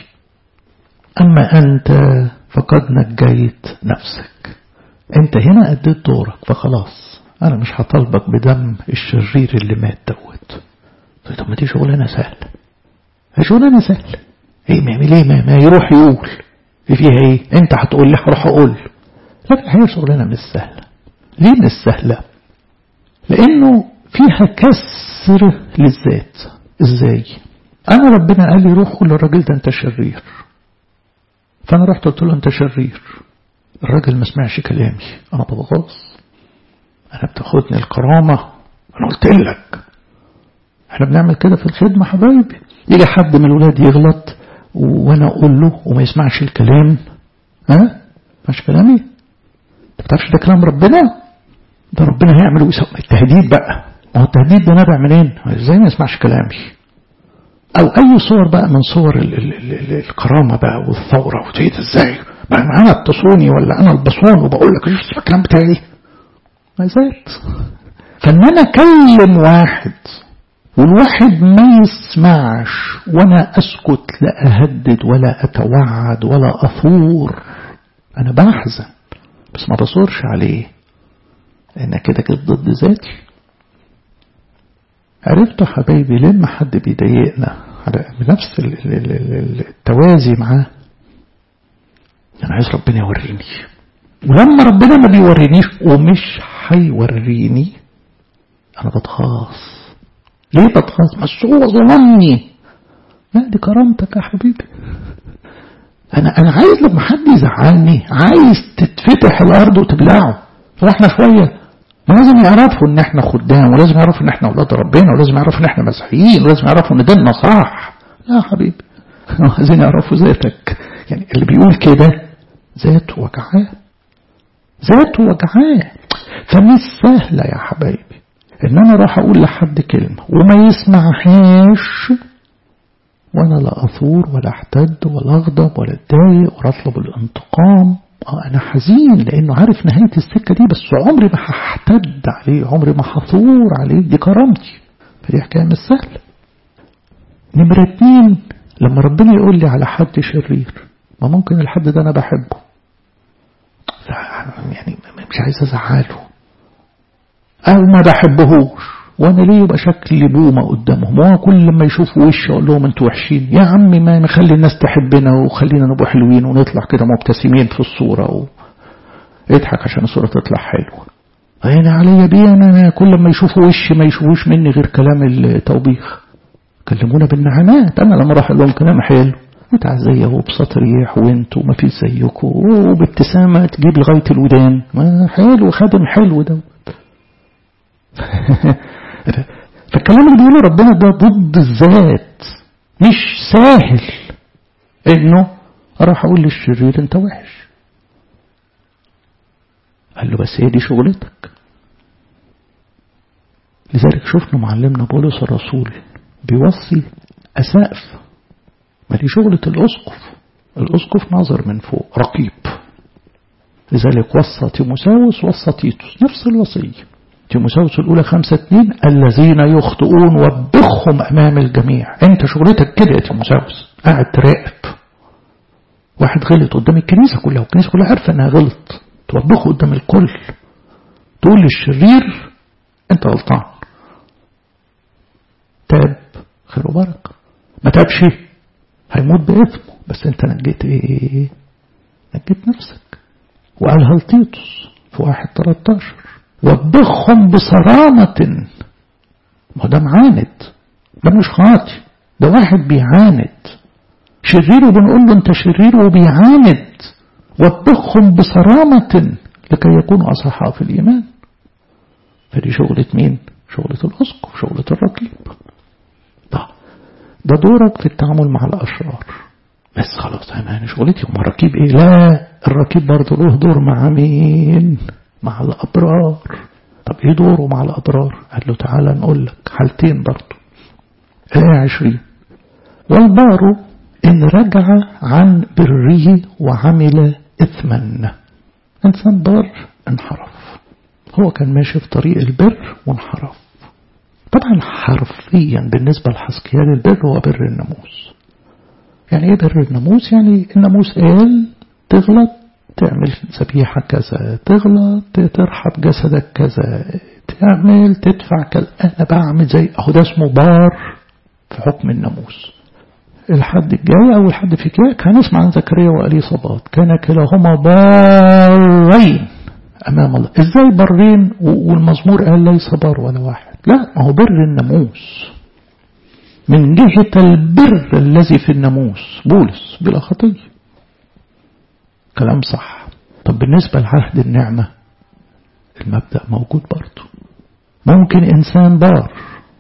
أما أنت فقد نجيت نفسك أنت هنا أديت دورك فخلاص أنا مش هطالبك بدم الشرير اللي مات دوت طب ما دي شغلانة سهلة هي شغلانة سهلة ايه ما يعمل ايه ما, ما يروح يقول فيها ايه انت هتقول لي هروح اقول لكن هي شغلانة مش سهلة ليه مش سهلة لانه فيها كسر للذات ازاي انا ربنا قال لي روح قول للراجل ده انت شرير فانا رحت قلت له انت شرير الراجل ما سمعش كلامي انا بتغاظ انا بتاخدني الكرامة انا قلت لك احنا بنعمل كده في الخدمة حبايبي يجي حد من الولاد يغلط وانا اقول له وما يسمعش الكلام ها مش كلامي انت بتعرفش ده كلام ربنا ده ربنا هيعمل ويسوي التهديد بقى ما هو التهديد ده نابع منين ازاي ما يسمعش كلامي او اي صور بقى من صور ال ال ال الكرامة بقى والثورة وتيت ازاي ما انا التصوني ولا انا البصون وبقول لك شوف الكلام بتاعي ما زالت فان انا اكلم واحد والواحد ما يسمعش وانا اسكت لا اهدد ولا اتوعد ولا اثور انا بحزن بس ما بصورش عليه لان كده كده ضد ذاتي عرفتوا حبايبي لما حد بيضايقنا على بنفس التوازي معاه انا عايز ربنا يوريني ولما ربنا ما بيورينيش ومش هيوريني انا بتغاظ ليه بتغاظ بس هو ظلمني لا دي كرامتك يا حبيبي انا انا عايز لما حد يزعلني عايز تتفتح الارض وتبلعه فاحنا شويه لازم يعرفوا ان احنا خدام ولازم يعرفوا ان احنا اولاد ربنا ولازم يعرفوا ان احنا مسيحيين ولازم يعرفوا ان ديننا صح لا يا حبيبي عايزين يعرفوا ذاتك يعني اللي بيقول كده ذاته وجعاه ذاته وجعاه فمش سهلة يا حبايبي ان انا راح اقول لحد كلمة وما يسمعهاش وانا لا اثور ولا احتد ولا اغضب ولا اتضايق ولا اطلب الانتقام اه انا حزين لانه عارف نهاية السكة دي بس عمري ما هحتد عليه عمري ما هثور عليه دي كرامتي فدي حكاية مش سهلة نمرة اتنين لما ربنا يقول لي على حد شرير ما ممكن الحد ده انا بحبه يعني مش عايز ازعله او ما بحبهوش وانا ليه يبقى شكل بومة قدامهم هو كل ما يشوفوا وشي اقول لهم انتوا وحشين يا عمي ما نخلي الناس تحبنا وخلينا نبقى حلوين ونطلع كده مبتسمين في الصورة و... اضحك عشان الصورة تطلع حلوة انا عليا بيه انا, أنا كل ما يشوفوا وشي ما يشوفوش مني غير كلام التوبيخ كلمونا بالنعمات انا لما راح لهم كلام حلو وتعزية وبسطريح وانتوا ما فيش زيكم وبابتسامة تجيب لغاية الودان ما حلو خادم حلو ده فالكلام اللي بيقوله ربنا ده ضد الذات مش سهل انه اروح اقول للشرير انت وحش قال له بس هي دي شغلتك لذلك شفنا معلمنا بولس الرسول بيوصي أسقف ما دي شغلة الأسقف الأسقف نظر من فوق رقيب لذلك وصى تيموساوس وصى تيتوس نفس الوصية تيموساوس الأولى خمسة اتنين الذين يخطئون وبخهم أمام الجميع أنت شغلتك كده يا تيموساوس قاعد تراقب واحد غلط قدام الكنيسة كلها والكنيسة كلها عارفة انها غلط توبخه قدام الكل تقول للشرير انت غلطان تاب خير وبركة ما تابش هيموت بإثمه بس انت نجيت ايه نجيت نفسك وقالها لتيتوس في واحد 13 وبخهم بصرامة ما ده معاند ده مش خاطي ده واحد بيعاند شرير وبنقول له انت شرير وبيعاند وبخهم بصرامة لكي يكونوا أصحاء في الإيمان فدي شغلة مين؟ شغلة الأسقف شغلة الرقيب ده, ده دورك في التعامل مع الأشرار بس خلاص أنا شغلتي هم الرقيب إيه؟ لا الرقيب برضه له دور مع مين؟ مع الأبرار طب إيه دوره مع الأبرار؟ قال له تعالى نقول لك حالتين برضه الآية عشرين والبار إن رجع عن بره وعمل إثما إنسان بار انحرف هو كان ماشي في طريق البر وانحرف طبعا حرفيا بالنسبة لحسكيال البر هو بر الناموس يعني ايه بر الناموس يعني الناموس قال تغلط تعمل ذبيحة كذا تغلط ترحب جسدك كذا تعمل تدفع كذا أنا بعمل زي أهو ده اسمه بار في حكم الناموس الحد الجاي أو الحد في كده هنسمع عن زكريا وأليصابات كان كلاهما بارين أمام الله إزاي برين والمزمور قال ليس بار ولا واحد لا ما هو بر الناموس من جهة البر الذي في الناموس بولس بلا خطية كلام صح طب بالنسبة لعهد النعمة المبدأ موجود برضه ممكن إنسان بار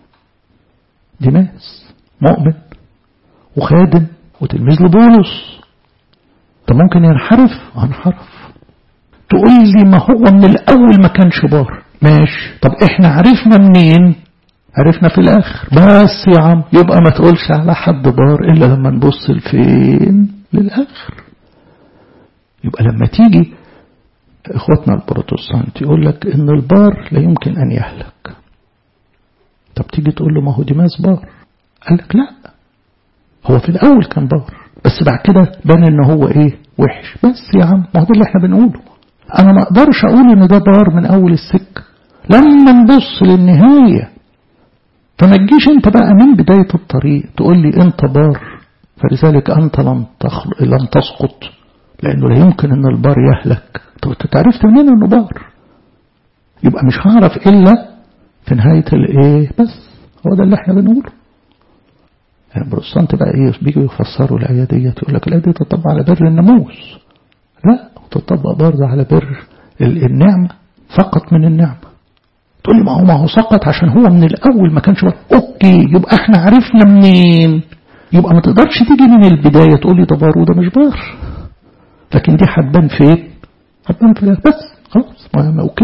دماس مؤمن وخادم وتلميذ لبولس طب ممكن ينحرف انحرف تقول لي ما هو من الأول ما كانش بار ماشي طب احنا عرفنا منين عرفنا في الآخر بس يا عم يبقى ما تقولش على حد بار إلا لما نبص لفين للآخر يبقى لما تيجي إخواتنا البروتستانت يقول لك إن البار لا يمكن أن يهلك طب تيجي تقول له ما هو ديماس بار قال لك لا هو في الأول كان بار بس بعد كده بان إن هو إيه وحش بس يا عم ما هو ده اللي احنا بنقوله أنا ما أقدرش أقول إن ده بار من أول السكة لما نبص للنهاية فما تجيش أنت بقى من بداية الطريق تقول لي أنت بار فلذلك أنت لم تخل... لم تسقط لأنه لا يمكن أن البار يهلك طب أنت عرفت منين أنه بار يبقى مش هعرف إلا في نهاية الإيه بس هو ده اللي احنا بنقوله يعني البروتستانت بقى ايه بيجوا يفسروا الآية دي يقول لك الآية دي تطبق على بر الناموس لا تطبق برضه على بر النعمة فقط من النعمة تقول لي ما هو ما هو سقط عشان هو من الأول ما كانش بر أوكي يبقى احنا عرفنا منين يبقى ما تقدرش تيجي من البداية تقول لي ده بار وده مش بار لكن دي هتبان فين هتبان في بس خلاص ما اوكي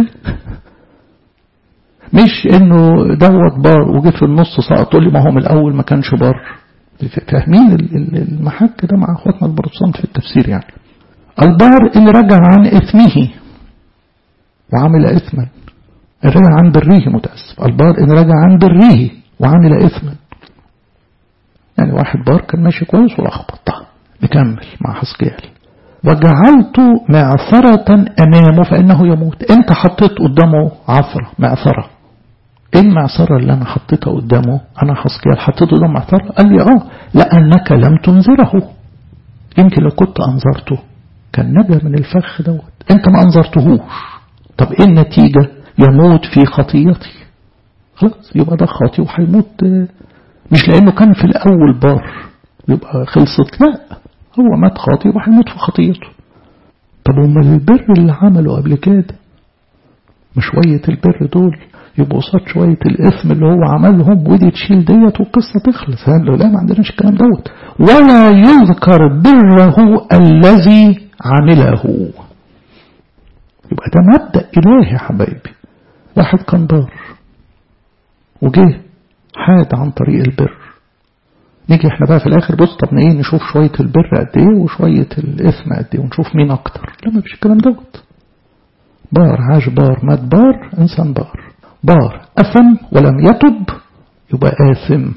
مش انه دوت بار وجه في النص سقط تقول لي ما هو من الاول ما كانش بار فاهمين المحك ده مع اخواتنا البروتستانت في التفسير يعني البار اللي رجع عن اثمه وعمل اثما رجع عن بره متاسف البار اللي رجع عن بره وعمل اثما يعني واحد بار كان ماشي كويس ولخبط نكمل مع حسكيال وجعلت معثرة أمامه فإنه يموت أنت حطيت قدامه عثرة معثرة إيه المعصرة اللي أنا حطيتها قدامه أنا حسكيال حطيته قدام معصرة قال لي آه لأنك لم تنذره يمكن لو كنت أنظرته كان نجا من الفخ دوت أنت ما أنظرتهوش طب إيه النتيجة يموت في خطيتي خلاص يبقى ده خاطي وهيموت مش لأنه كان في الأول بار يبقى خلصت لا هو مات خاطئ يبقى هيموت في خطيته طب امال البر اللي عمله قبل كده مش شوية البر دول يبقوا قصاد شوية الإثم اللي هو عملهم ودي تشيل ديت والقصة تخلص قال له لا ما عندناش الكلام دوت ولا يذكر بره الذي عمله يبقى ده مبدأ إلهي يا حبايبي واحد كان بار وجه حاد عن طريق البر نيجي احنا بقى في الاخر بص طب ايه نشوف شوية البر قد ايه وشوية الاثم قد ايه ونشوف مين اكتر لا ما فيش الكلام دوت بار عاش بار مات بار انسان بار بار اثم ولم يتب يبقى آثم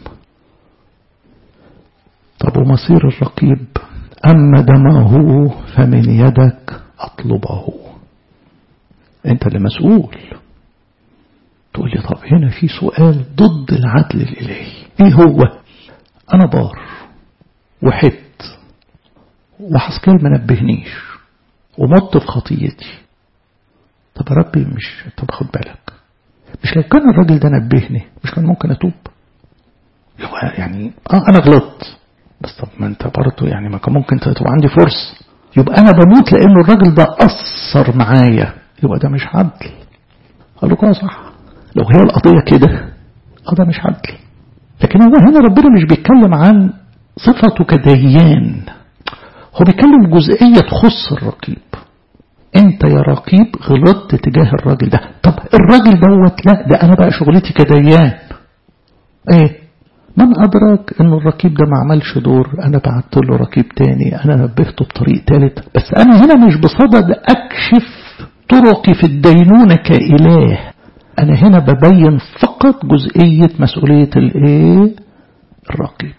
طب ومصير الرقيب أما دمه فمن يدك أطلبه أنت اللي مسؤول تقول لي طب هنا في سؤال ضد العدل الإلهي إيه هو أنا بار وحدت وحسكال ما نبهنيش ومت في خطيتي طب يا ربي مش طب خد بالك مش لو كان الراجل ده نبهني مش كان ممكن أتوب يعني آه أنا غلطت بس طب ما أنت برضه يعني ما كان ممكن تبقى عندي فرصة يبقى أنا بموت لأنه الراجل ده أثر معايا يبقى ده مش عدل قال له صح لو هي القضية كده اه ده مش عدل لكن هو هنا ربنا مش بيتكلم عن صفته كديان هو بيتكلم جزئية تخص الرقيب انت يا رقيب غلطت تجاه الراجل ده طب الراجل دوت لا ده انا بقى شغلتي كديان ايه من أدرك أن الركيب ده ما عملش دور أنا بعت له ركيب تاني أنا نبهته بطريق تالت بس أنا هنا مش بصدد أكشف طرقي في الدينونة كإله أنا هنا ببين فقط جزئية مسؤولية الإيه الرقيب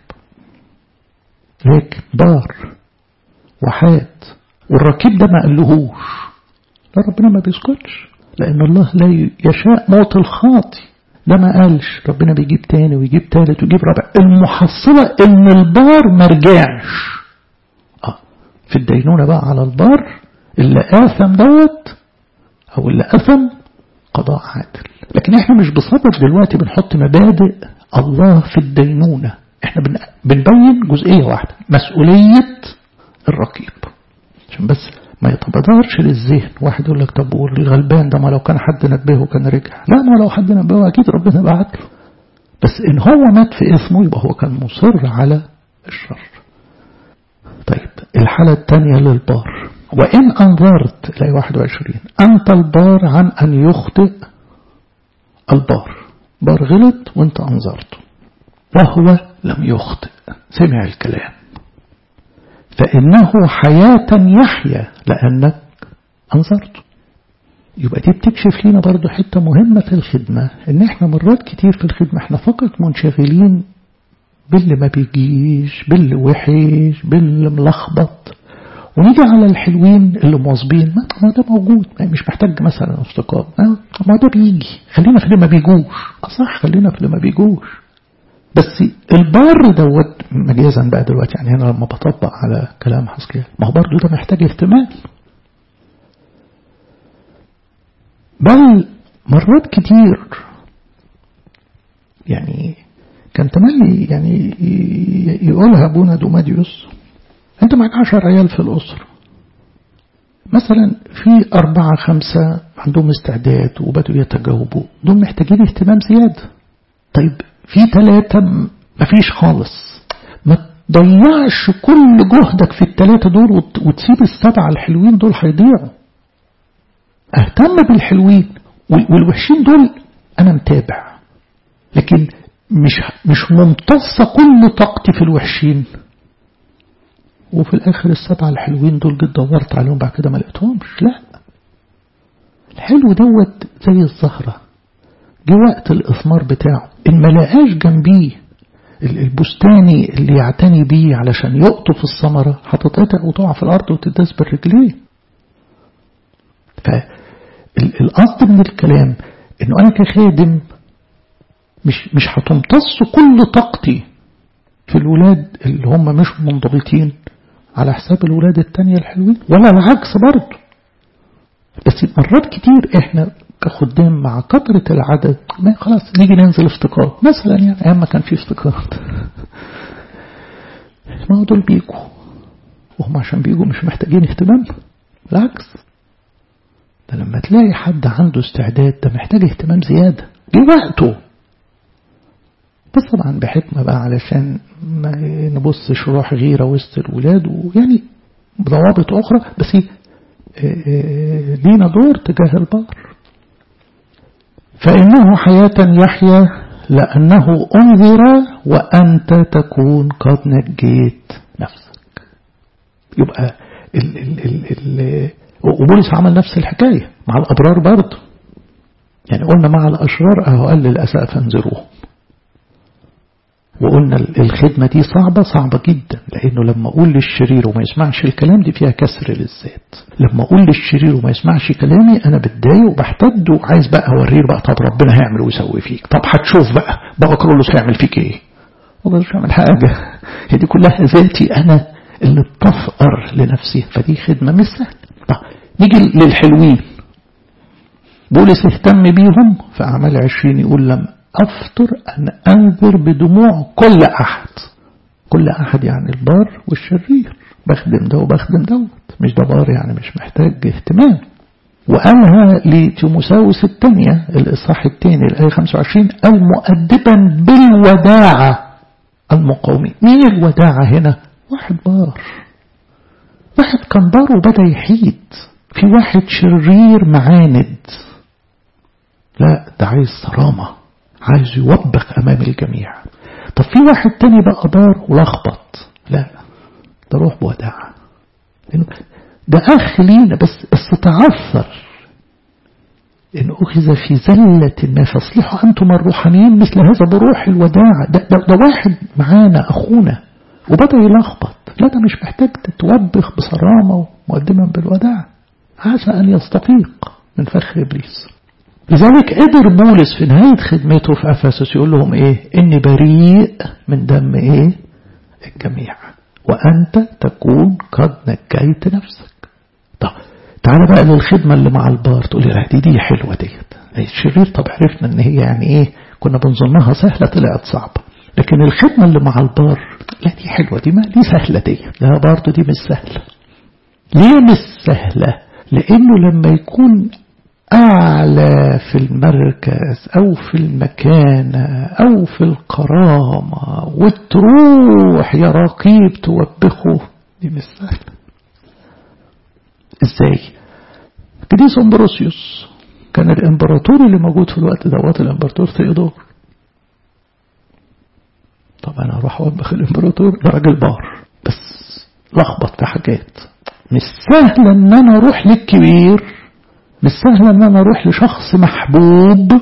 لكن بار وحاد والركيب ده ما قالهوش لا ربنا ما بيسكتش لأن الله لا يشاء موت الخاطي ده ما قالش ربنا بيجيب تاني ويجيب تالت ويجيب رابع المحصلة ان البار ما رجعش اه في الدينونة بقى على البار اللي آثم دوت او اللي أثم قضاء عادل لكن احنا مش بصدد دلوقتي بنحط مبادئ الله في الدينونة احنا بنبين جزئية واحدة مسؤولية الرقيب عشان بس ما يتبادرش للذهن واحد يقول لك طب والغلبان ده ما لو كان حد نبهه كان رجع لا ما لو حد نبهه اكيد ربنا بعت له بس ان هو مات في اسمه يبقى هو كان مصر على الشر طيب الحالة الثانية للبار وإن أنظرت إلى 21 أنت البار عن أن يخطئ البار بار غلط وانت أنظرته وهو لم يخطئ سمع الكلام فإنه حياة يحيا لأنك أنظرته يبقى دي بتكشف لنا برضو حتة مهمة في الخدمة إن إحنا مرات كتير في الخدمة إحنا فقط منشغلين باللي ما بيجيش باللي وحش باللي ملخبط ونيجي على الحلوين اللي مواظبين ما ده موجود مش محتاج مثلا افتقاد ما ده بيجي خلينا في اللي ما بيجوش صح خلينا في اللي ما بيجوش بس البار دوت مجازا بقى دلوقتي يعني هنا لما بطبق على كلام حسكيال ما هو برضه ده محتاج اهتمام بل مرات كتير يعني كان تملي يعني يقولها ابونا دوماديوس انت معك عشر عيال في الاسره مثلا في أربعة خمسة عندهم استعداد وبدوا يتجاوبوا دول محتاجين اهتمام زيادة طيب في ثلاثة مفيش خالص ما تضيعش كل جهدك في الثلاثة دول وتسيب السبعة الحلوين دول هيضيعوا اهتم بالحلوين والوحشين دول انا متابع لكن مش مش ممتصة كل طاقتي في الوحشين وفي الاخر السبعة الحلوين دول جيت دورت عليهم بعد كده ما لقيتهمش لا الحلو دوت زي الزهرة جه وقت الإثمار بتاعه إن ما لقاش جنبيه البستاني اللي يعتني بيه علشان يقطف الثمرة هتتقطع وتقع في الأرض وتداس بالرجلين فالقصد من الكلام إنه أنا كخادم مش مش هتمتص كل طاقتي في الولاد اللي هم مش منضبطين على حساب الولاد التانية الحلوين ولا العكس برضه بس مرات كتير احنا كخدام مع كثرة العدد ما خلاص نيجي ننزل افتقاد مثلا يعني ايام ما كان في افتقاد ما هو دول بيجوا وهم عشان بيجوا مش محتاجين اهتمام بالعكس ده لما تلاقي حد عنده استعداد ده محتاج اهتمام زيادة جه وقته بس طبعا بحكمة بقى علشان ما نبصش روح غيرة وسط الولاد ويعني بضوابط أخرى بس لينا دور تجاه البار فإنه حياة يحيى لأنه أنذر وأنت تكون قد نجيت نفسك يبقى ال ال ال ال وبولس عمل نفس الحكاية مع الأبرار برضه يعني قلنا مع الأشرار أهو قال للأسف انذروهم وقلنا الخدمة دي صعبة صعبة جدا لأنه لما أقول للشرير وما يسمعش الكلام دي فيها كسر للذات لما أقول للشرير وما يسمعش كلامي أنا بتضايق وبحتد وعايز بقى أوريه بقى طب ربنا هيعمل ويسوي فيك طب هتشوف بقى بابا كرولوس هيعمل فيك إيه والله مش هيعمل حاجة هي دي كلها ذاتي أنا اللي بتفقر لنفسي فدي خدمة مش سهلة طب نيجي للحلوين بولس اهتم بيهم في أعمال عشرين يقول لم أفطر أن أنذر بدموع كل أحد كل أحد يعني البار والشرير بخدم ده وبخدم دوت مش ده بار يعني مش محتاج اهتمام وقالها لتيموساوس الثانية الإصحاح الثاني الآية 25 أو مؤدبا بالوداعة المقاومين مين الوداعة هنا واحد بار واحد كان بار وبدأ يحيد في واحد شرير معاند لا ده عايز صرامة عايز يوبخ أمام الجميع طب في واحد تاني بقى بار ولخبط لا ده روح بوداعة لأنه ده أخ لينا بس بس تعثر إن أخذ في زلة ما فاصلحوا أنتم الروحانيين مثل هذا بروح الوداعة ده, ده, ده واحد معانا أخونا وبدأ يلخبط لا ده مش محتاج تتوبخ بصرامة ومقدما بالوداع عسى أن يستفيق من فخ إبليس لذلك قدر بولس في نهاية خدمته في أفسس يقول لهم إيه إني بريء من دم إيه الجميع وأنت تكون قد نجيت نفسك طب تعالى بقى للخدمة اللي مع البار تقول لي دي دي حلوة ديت الشرير طب عرفنا ان هي يعني ايه كنا بنظنها سهلة طلعت صعبة لكن الخدمة اللي مع البار لا دي حلوة دي ما دي سهلة دي لا برضه دي مش سهلة ليه مش سهلة لانه لما يكون أعلى في المركز أو في المكانة أو في الكرامة وتروح يا رقيب توبخه دي مش سهلة ازاي قديس امبروسيوس كان الامبراطور اللي موجود في الوقت دوت الامبراطور ثيودور طب انا اروح اوبخ الامبراطور ده راجل بار بس لخبط في حاجات مش سهل ان انا اروح للكبير مش سهل ان انا اروح لشخص محبوب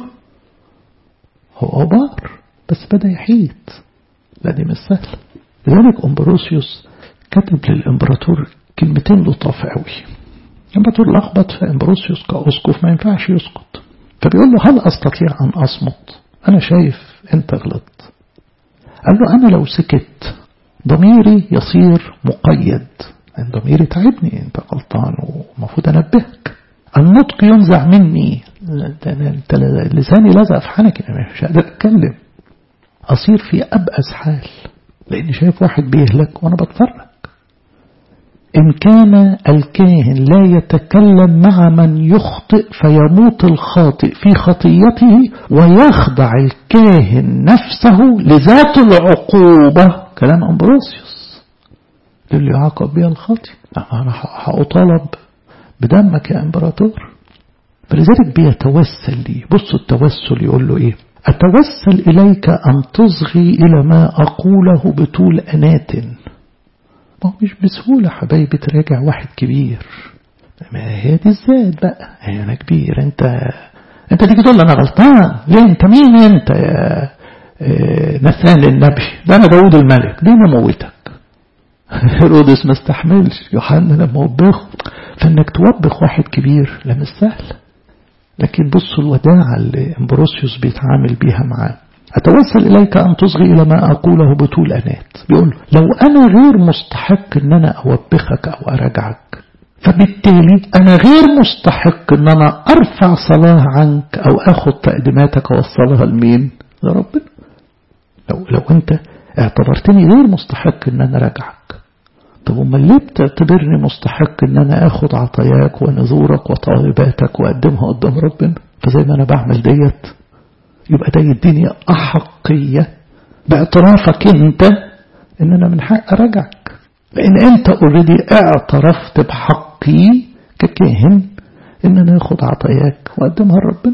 هو بار بس بدا يحيد لا دي مش سهل لذلك امبروسيوس كتب للامبراطور كلمتين لطاف قوي الامبراطور لخبط فامبروسيوس كاسقف ما ينفعش يسكت فبيقول له هل استطيع ان اصمت انا شايف انت غلطت قال له انا لو سكت ضميري يصير مقيد لان ضميري تعبني انت غلطان ومفروض انبهك النطق ينزع مني انت لساني لزق في حنكي مش قادر اتكلم اصير في ابأس حال لاني شايف واحد بيهلك وانا بتفرج إن كان الكاهن لا يتكلم مع من يخطئ فيموت الخاطئ في خطيته ويخضع الكاهن نفسه لذات العقوبة كلام أمبروسيوس اللي يعاقب بها الخاطئ أنا هأطالب بدمك يا إمبراطور فلذلك بيتوسل لي بصوا التوسل يقول له إيه أتوسل إليك أن تصغي إلى ما أقوله بطول أنات ما هو مش بسهولة حبايبي تراجع واحد كبير ما هي دي الذات بقى هي أنا كبير أنت أنت تيجي تقول أنا غلطان ليه أنت مين أنت يا نثان النبي ده أنا داود الملك دي أنا موتك هيرودس ما استحملش يوحنا لما وبخه فإنك توبخ واحد كبير لا مش سهل لكن بصوا الوداعة اللي امبروسيوس بيتعامل بيها معاه أتوسل إليك أن تصغي إلى ما أقوله بطول أنات بيقول لو أنا غير مستحق أن أنا أوبخك أو أراجعك فبالتالي أنا غير مستحق أن أنا أرفع صلاة عنك أو أخذ تقديماتك وأوصلها لمين لربنا لو, لو أنت اعتبرتني غير مستحق أن أنا أراجعك طب امال ليه بتعتبرني مستحق ان انا اخد عطاياك ونذورك وطالباتك واقدمها قدام ربنا فزي ما انا بعمل ديت يبقى ده يديني احقيه باعترافك انت ان انا من حق ارجعك لان انت اوريدي اعترفت بحقي ككاهن ان انا اخد عطاياك واقدمها لربنا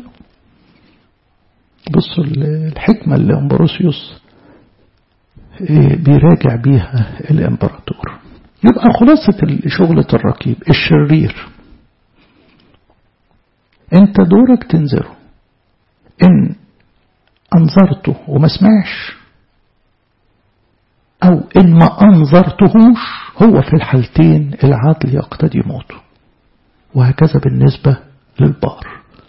بصوا الحكمة اللي امبروسيوس بيراجع بيها الامبراطور يبقى خلاصة شغلة الرقيب الشرير انت دورك تنذره ان انظرته وما سمعش او ان ما انظرتهوش هو في الحالتين العدل يقتضي موته وهكذا بالنسبة للبار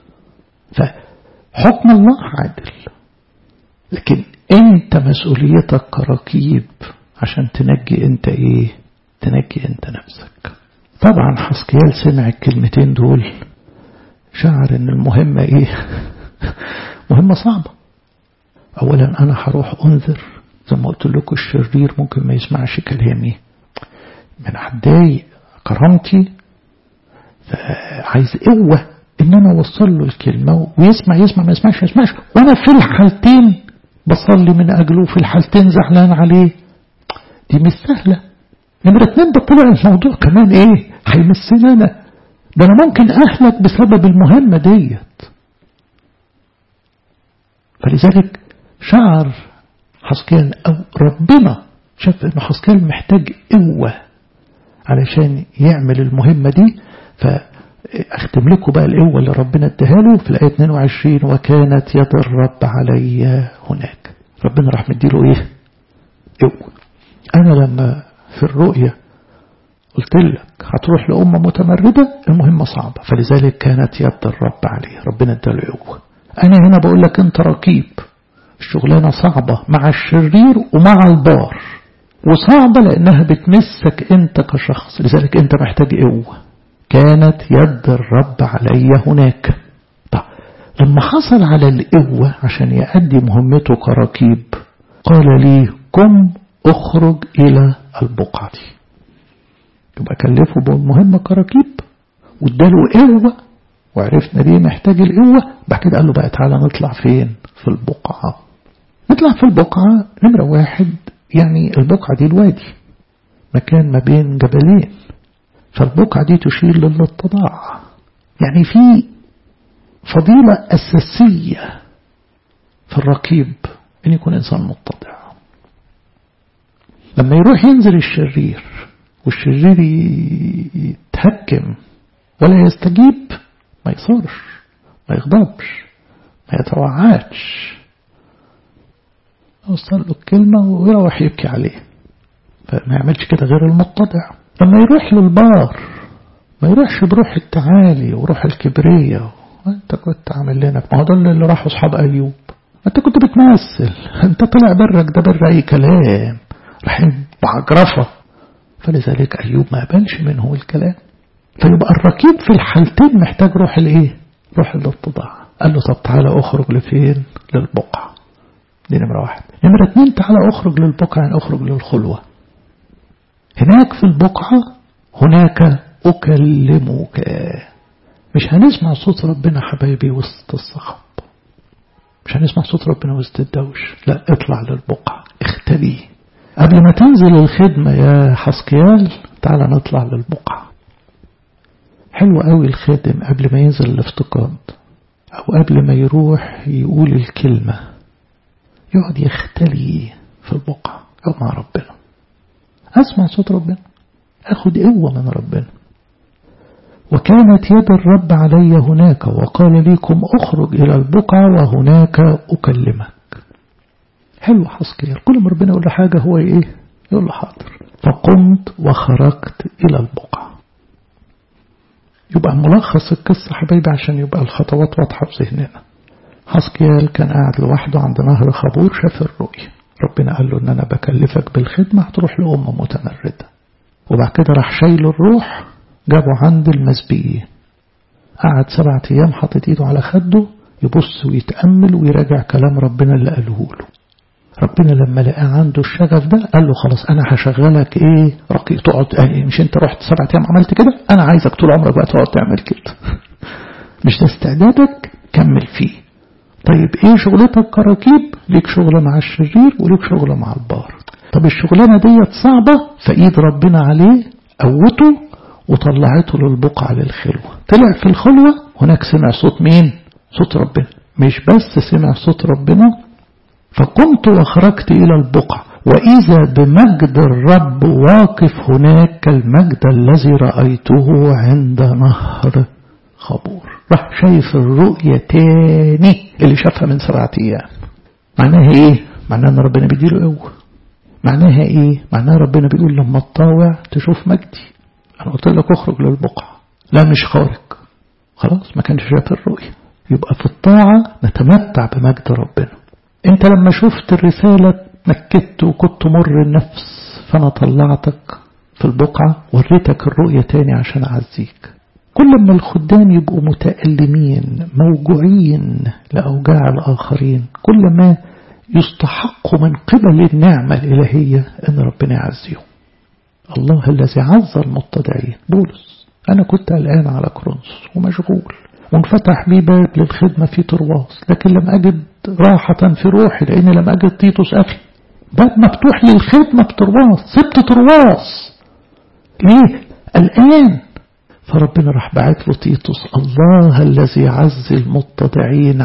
فحكم الله عادل لكن انت مسؤوليتك كركيب عشان تنجي انت ايه تنجي انت نفسك طبعا حسكيال سمع الكلمتين دول شعر ان المهمة ايه مهمة صعبة اولا انا هروح انذر زي ما قلت لكم الشرير ممكن ما يسمعش كلامي من هتضايق كرامتي فعايز قوة ان انا اوصل له الكلمة ويسمع يسمع ما يسمعش ما يسمعش وانا في الحالتين بصلي من اجله في الحالتين زعلان عليه دي مش سهلة نمرة اتنين ده طلع الموضوع كمان ايه هيمسني انا ده انا ممكن اهلك بسبب المهمة ديت فلذلك شعر حسكيل او ربنا شاف ان حسكيل محتاج قوة علشان يعمل المهمة دي فاختم لكم بقى القوة اللي ربنا اداها له في الآية 22 وكانت يد الرب علي هناك ربنا راح مديله ايه قوة انا لما في الرؤية قلت لك هتروح لأمة متمردة المهمة صعبة فلذلك كانت يد الرب عليه ربنا اداله قوة أنا هنا بقول لك أنت رقيب الشغلانة صعبة مع الشرير ومع البار وصعبة لأنها بتمسك أنت كشخص لذلك أنت محتاج قوة كانت يد الرب علي هناك طب لما حصل على القوة عشان يأدي مهمته كركيب قال لي قم اخرج إلى البقعة دي يبقى كلفه بالمهمة كركيب واداله قوة وعرفنا ليه محتاج القوة بعد كده قال له بقى تعالى نطلع فين في البقعة نطلع في البقعة نمرة واحد يعني البقعة دي الوادي مكان ما بين جبلين فالبقعة دي تشير للاتضاع يعني في فضيلة أساسية في الرقيب أن يكون إنسان متضع لما يروح ينزل الشرير والشرير يتهكم ولا يستجيب ما يصرش ما يغضبش ما يتوعدش يوصل له الكلمة ويروح يبكي عليه فما يعملش كده غير المتضع لما يروح للبار ما يروحش بروح التعالي وروح الكبرية انت كنت عامل لنا ما هو دول اللي راحوا اصحاب ايوب انت كنت بتمثل انت طلع برك ده بر اي كلام رايحين بعجرفة فلذلك ايوب ما قبلش منه الكلام فيبقى الركيب في الحالتين محتاج روح الايه روح الاتضاع قال له طب تعالى اخرج لفين للبقعة دي نمرة واحد نمرة اتنين تعالى اخرج للبقعة يعني اخرج للخلوة هناك في البقعة هناك أكلمك مش هنسمع صوت ربنا حبايبي وسط الصخب مش هنسمع صوت ربنا وسط الدوش لا اطلع للبقعة اختبي قبل ما تنزل الخدمة يا حسكيال تعالى نطلع للبقعة حلو قوي الخادم قبل ما ينزل الافتقاد أو قبل ما يروح يقول الكلمة يقعد يختلي في البقعة أو مع ربنا أسمع صوت ربنا أخد قوة من ربنا وكانت يد الرب علي هناك وقال ليكم أخرج إلى البقعة وهناك أكلمك حلو حسكير كل ما ربنا يقول له حاجة هو إيه يقول له حاضر فقمت وخرجت إلى البقعة يبقى ملخص القصة حبايبي عشان يبقى الخطوات واضحة في ذهننا حسكيال كان قاعد لوحده عند نهر خبور شاف الرؤية ربنا قال له ان انا بكلفك بالخدمة هتروح لأمة متمردة وبعد كده راح شايل الروح جابه عند المسبية قعد سبعة ايام حاطط ايده على خده يبص ويتأمل ويراجع كلام ربنا اللي قاله له ربنا لما لقى عنده الشغف ده قال له خلاص انا هشغلك ايه رقيق تقعد يعني مش انت رحت سبعة ايام عملت كده انا عايزك طول عمرك بقى تقعد تعمل كده مش ده استعدادك كمل فيه طيب ايه شغلتك كركيب ليك شغل مع الشرير وليك شغل مع البار طب الشغلانة ديت صعبة فايد ربنا عليه قوته وطلعته للبقعة للخلوة طلع في الخلوة هناك سمع صوت مين صوت ربنا مش بس سمع صوت ربنا فقمت وخرجت إلى البقعة وإذا بمجد الرب واقف هناك كالمجد الذي رأيته عند نهر خبور راح شايف الرؤية تاني اللي شافها من سبعة أيام معناها إيه؟ معناها إن ربنا بيديله قوة معناها إيه؟ معناها ربنا بيقول لما تطاوع تشوف مجدي أنا قلت لك اخرج للبقعة لا مش خارج خلاص ما كانش شاف الرؤية يبقى في الطاعة نتمتع بمجد ربنا انت لما شفت الرسالة نكدت وكنت مر النفس فانا طلعتك في البقعة وريتك الرؤية تاني عشان اعزيك كل ما الخدام يبقوا متألمين موجوعين لأوجاع الآخرين كل ما يستحقوا من قبل النعمة الإلهية أن ربنا يعزيهم الله الذي عز المتضعين بولس أنا كنت قلقان على كرونس ومشغول وانفتح لي باب للخدمة في ترواس لكن لم أجد راحة في روحي لأني لم أجد تيتوس أخي باب مفتوح للخدمة في ترواس سبت ترواس ليه؟ الآن فربنا راح بعت له تيتوس الله الذي عز المتضعين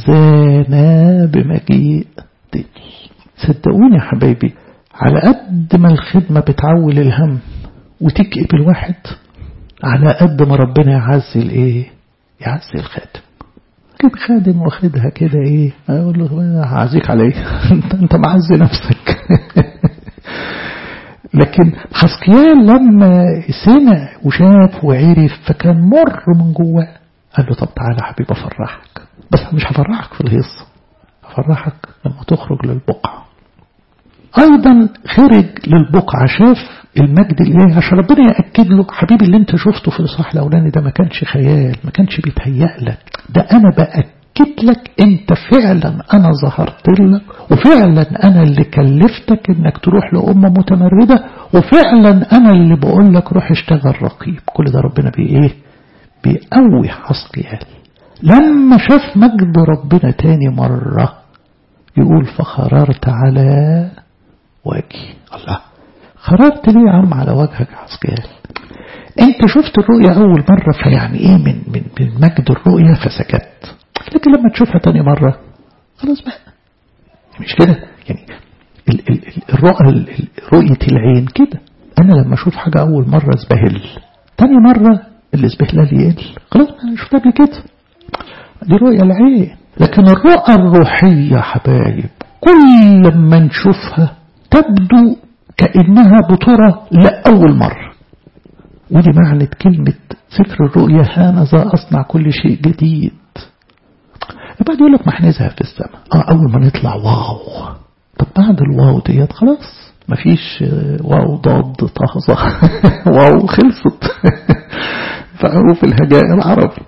عزانا بمجيء تيتوس صدقوني يا حبايبي على قد ما الخدمة بتعول الهم وتكئب الواحد على قد ما ربنا يعزي الايه يعزي الخادم كده خادم واخدها كده ايه اقول له هعزيك على ايه انت معزي نفسك لكن حسقيال لما سمع وشاف وعرف فكان مر من جواه قال له طب تعالى يا حبيبي افرحك بس مش هفرحك في الهيصة هفرحك لما تخرج للبقعة ايضا خرج للبقعة شاف المجد الإلهي عشان ربنا يأكد له حبيبي اللي انت شفته في الإصحاح الأولاني ده ما كانش خيال ما كانش بيتهيأ لك ده أنا بأكد لك انت فعلا أنا ظهرت لك وفعلا أنا اللي كلفتك انك تروح لأمة متمردة وفعلا أنا اللي بقول لك روح اشتغل رقيب كل ده ربنا بي ايه بيقوي حسقيال لما شاف مجد ربنا تاني مرة يقول فخررت على وجهي الله خرجت ليه يا عم على وجهك يا عسكري انت شفت الرؤية اول مرة فيعني ايه من, من, من مجد الرؤية فسكت لكن لما تشوفها تاني مرة خلاص بقى مش كده يعني ال ال الرؤى رؤية العين كده انا لما اشوف حاجة اول مرة اسبهل تاني مرة الاسبهلال يقل خلاص انا شفتها قبل كده دي رؤية العين لكن الرؤى الروحية حبايب كل ما نشوفها تبدو كأنها بطرة لأول مرة ودي معنى كلمة سفر الرؤيا هانذا أصنع كل شيء جديد بعد يقول لك ما هنزهق في السماء اه أول ما نطلع واو طب بعد الواو ديت خلاص مفيش واو ضاد طهظة واو خلصت فحروف الهجاء العربي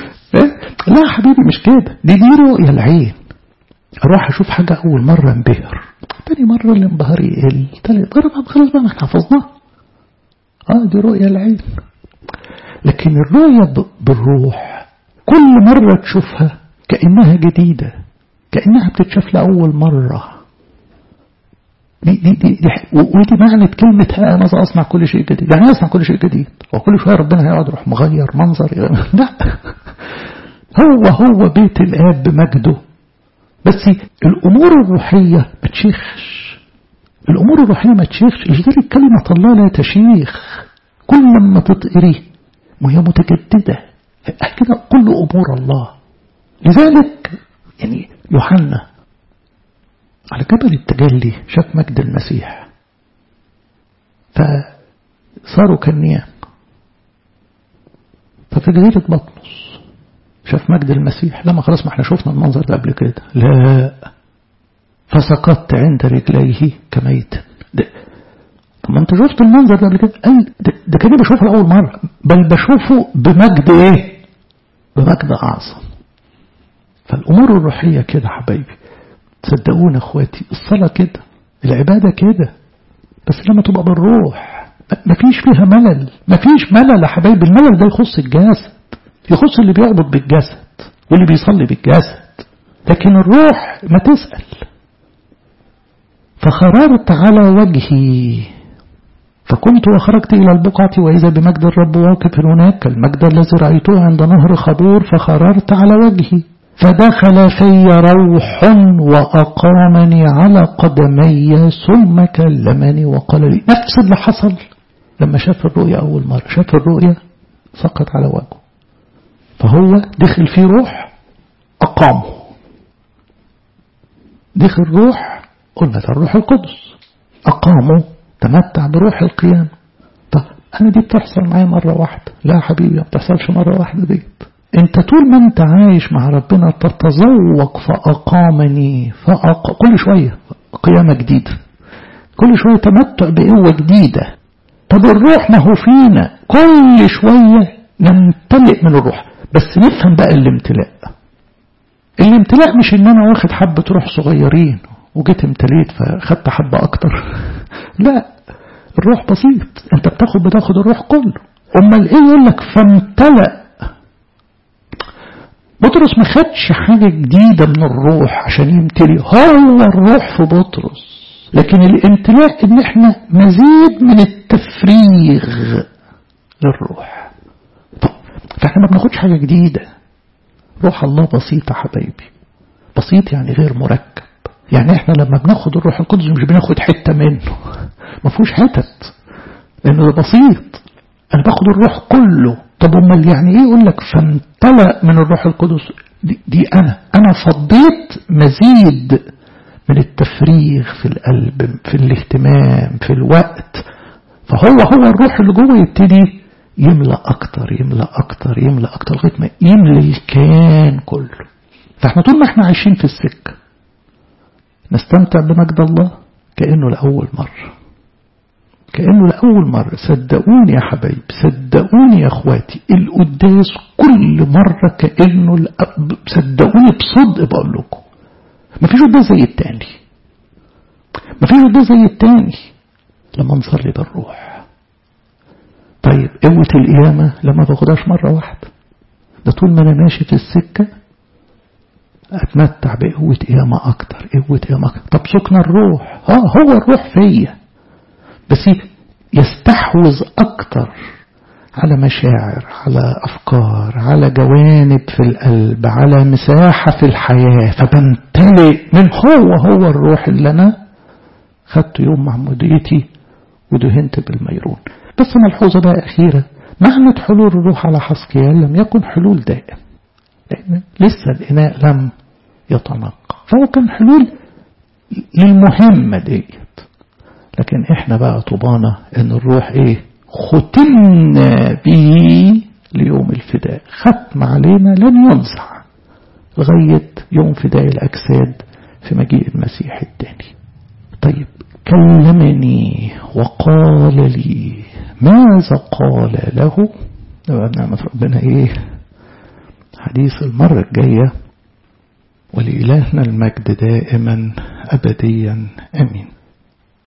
لا حبيبي مش كده دي دي رؤيا العين اروح اشوف حاجة اول مرة انبهر تاني مرة الانبهار يقل تالت مرة خلاص بقى ما احنا حفظناها اه دي رؤية العين لكن الرؤية بالروح كل مرة تشوفها كأنها جديدة كأنها بتتشاف لأول مرة دي دي دي, دي ودي معنى كلمة ها أنا أصنع كل شيء جديد يعني أصنع كل شيء جديد وكل شوية ربنا هيقعد يروح مغير منظر لا هو هو بيت الآب بمجده بس الأمور الروحية ما تشيخش الأمور الروحية ما تشيخش لذلك كلمة الله لا تشيخ كل ما تطقري وهي متجددة كده كل أمور الله لذلك يعني يوحنا على جبل التجلي شاف مجد المسيح فصاروا كالنيام ففي جزيرة بطنس شاف مجد المسيح لما خلاص ما احنا شفنا المنظر ده قبل كده لا فسقطت عند رجليه كميت ده طب ما انت شفت المنظر ده قبل كده قال ده, ده كده بشوفه لأول مرة بل بشوفه بمجد ايه بمجد أعظم فالأمور الروحية كده حبايبي صدقونا اخواتي الصلاة كده العبادة كده بس لما تبقى بالروح مفيش فيها ملل مفيش ملل يا حبايبي الملل ده يخص الجسد يخص اللي بيعبد بالجسد واللي بيصلي بالجسد لكن الروح ما تسأل فخررت على وجهي فكنت وخرجت إلى البقعة وإذا بمجد الرب واقف هناك المجد الذي رأيته عند نهر خبور فخررت على وجهي فدخل في روح وأقامني على قدمي ثم كلمني وقال لي نفس اللي حصل لما شاف الرؤيا أول مرة شاف الرؤيا سقط على وجهه فهو دخل فيه روح أقامه دخل روح قلنا ده الروح القدس أقامه تمتع بروح القيام طب أنا دي بتحصل معايا مرة واحدة لا يا حبيبي ما بتحصلش مرة واحدة ديت انت طول ما انت عايش مع ربنا تتذوق فأقامني فأق... كل شوية قيامة جديدة كل شوية تمتع بقوة جديدة طب الروح ما هو فينا كل شوية نمتلئ من الروح بس نفهم بقى الامتلاء الامتلاء مش ان انا واخد حبة روح صغيرين وجيت امتليت فخدت حبة اكتر لا الروح بسيط انت بتاخد بتاخد الروح كله امال ايه يقول لك فامتلأ بطرس ما خدش حاجة جديدة من الروح عشان يمتلي هو الروح في بطرس لكن الامتلاء ان احنا مزيد من التفريغ للروح طب فاحنا ما بناخدش حاجة جديدة روح الله بسيطة حبايبي بسيط يعني غير مركب يعني احنا لما بناخد الروح القدس مش بناخد حتة منه ما فيهوش حتت لانه ده بسيط انا باخد الروح كله طب امال يعني ايه يقول لك فامتلأ من الروح القدس دي, دي انا انا فضيت مزيد من التفريغ في القلب في الاهتمام في الوقت فهو هو الروح اللي جوه يبتدي يملأ اكتر يملأ اكتر يملأ اكتر لغايه ما يملى الكيان كله فاحنا طول ما احنا عايشين في السكه نستمتع بمجد الله كأنه لأول مرة كأنه لأول مرة صدقوني يا حبايب صدقوني يا اخواتي القداس كل مرة كأنه صدقوني بصدق بقول لكم مفيش قداس زي التاني مفيش قداس زي التاني لما نصلي بالروح طيب قوة القيامة لما باخدهاش مرة واحدة ده طول ما أنا ماشي في السكة أتمتع بقوة قيامة أكتر قوة قيامة أكتر طب سكن الروح اه هو الروح فيا بس يستحوذ أكتر على مشاعر على أفكار على جوانب في القلب على مساحة في الحياة فبمتلئ من هو هو الروح اللي أنا خدته يوم معموديتي ودهنت بالميرون بس ملحوظة بقى أخيرة معنى حلول الروح على حسكيال لم يكن حلول دائم لأن لسه الإناء لم يتنقى فهو كان حلول للمهمة ديت لكن احنا بقى طبانا ان الروح ايه ختمنا به ليوم الفداء ختم علينا لن ينزع لغاية يوم فداء الأجساد في مجيء المسيح الثاني طيب كلمني وقال لي ماذا قال له نعمة ربنا ايه حديث المرة الجاية ولإلهنا المجد دائما أبديا أمين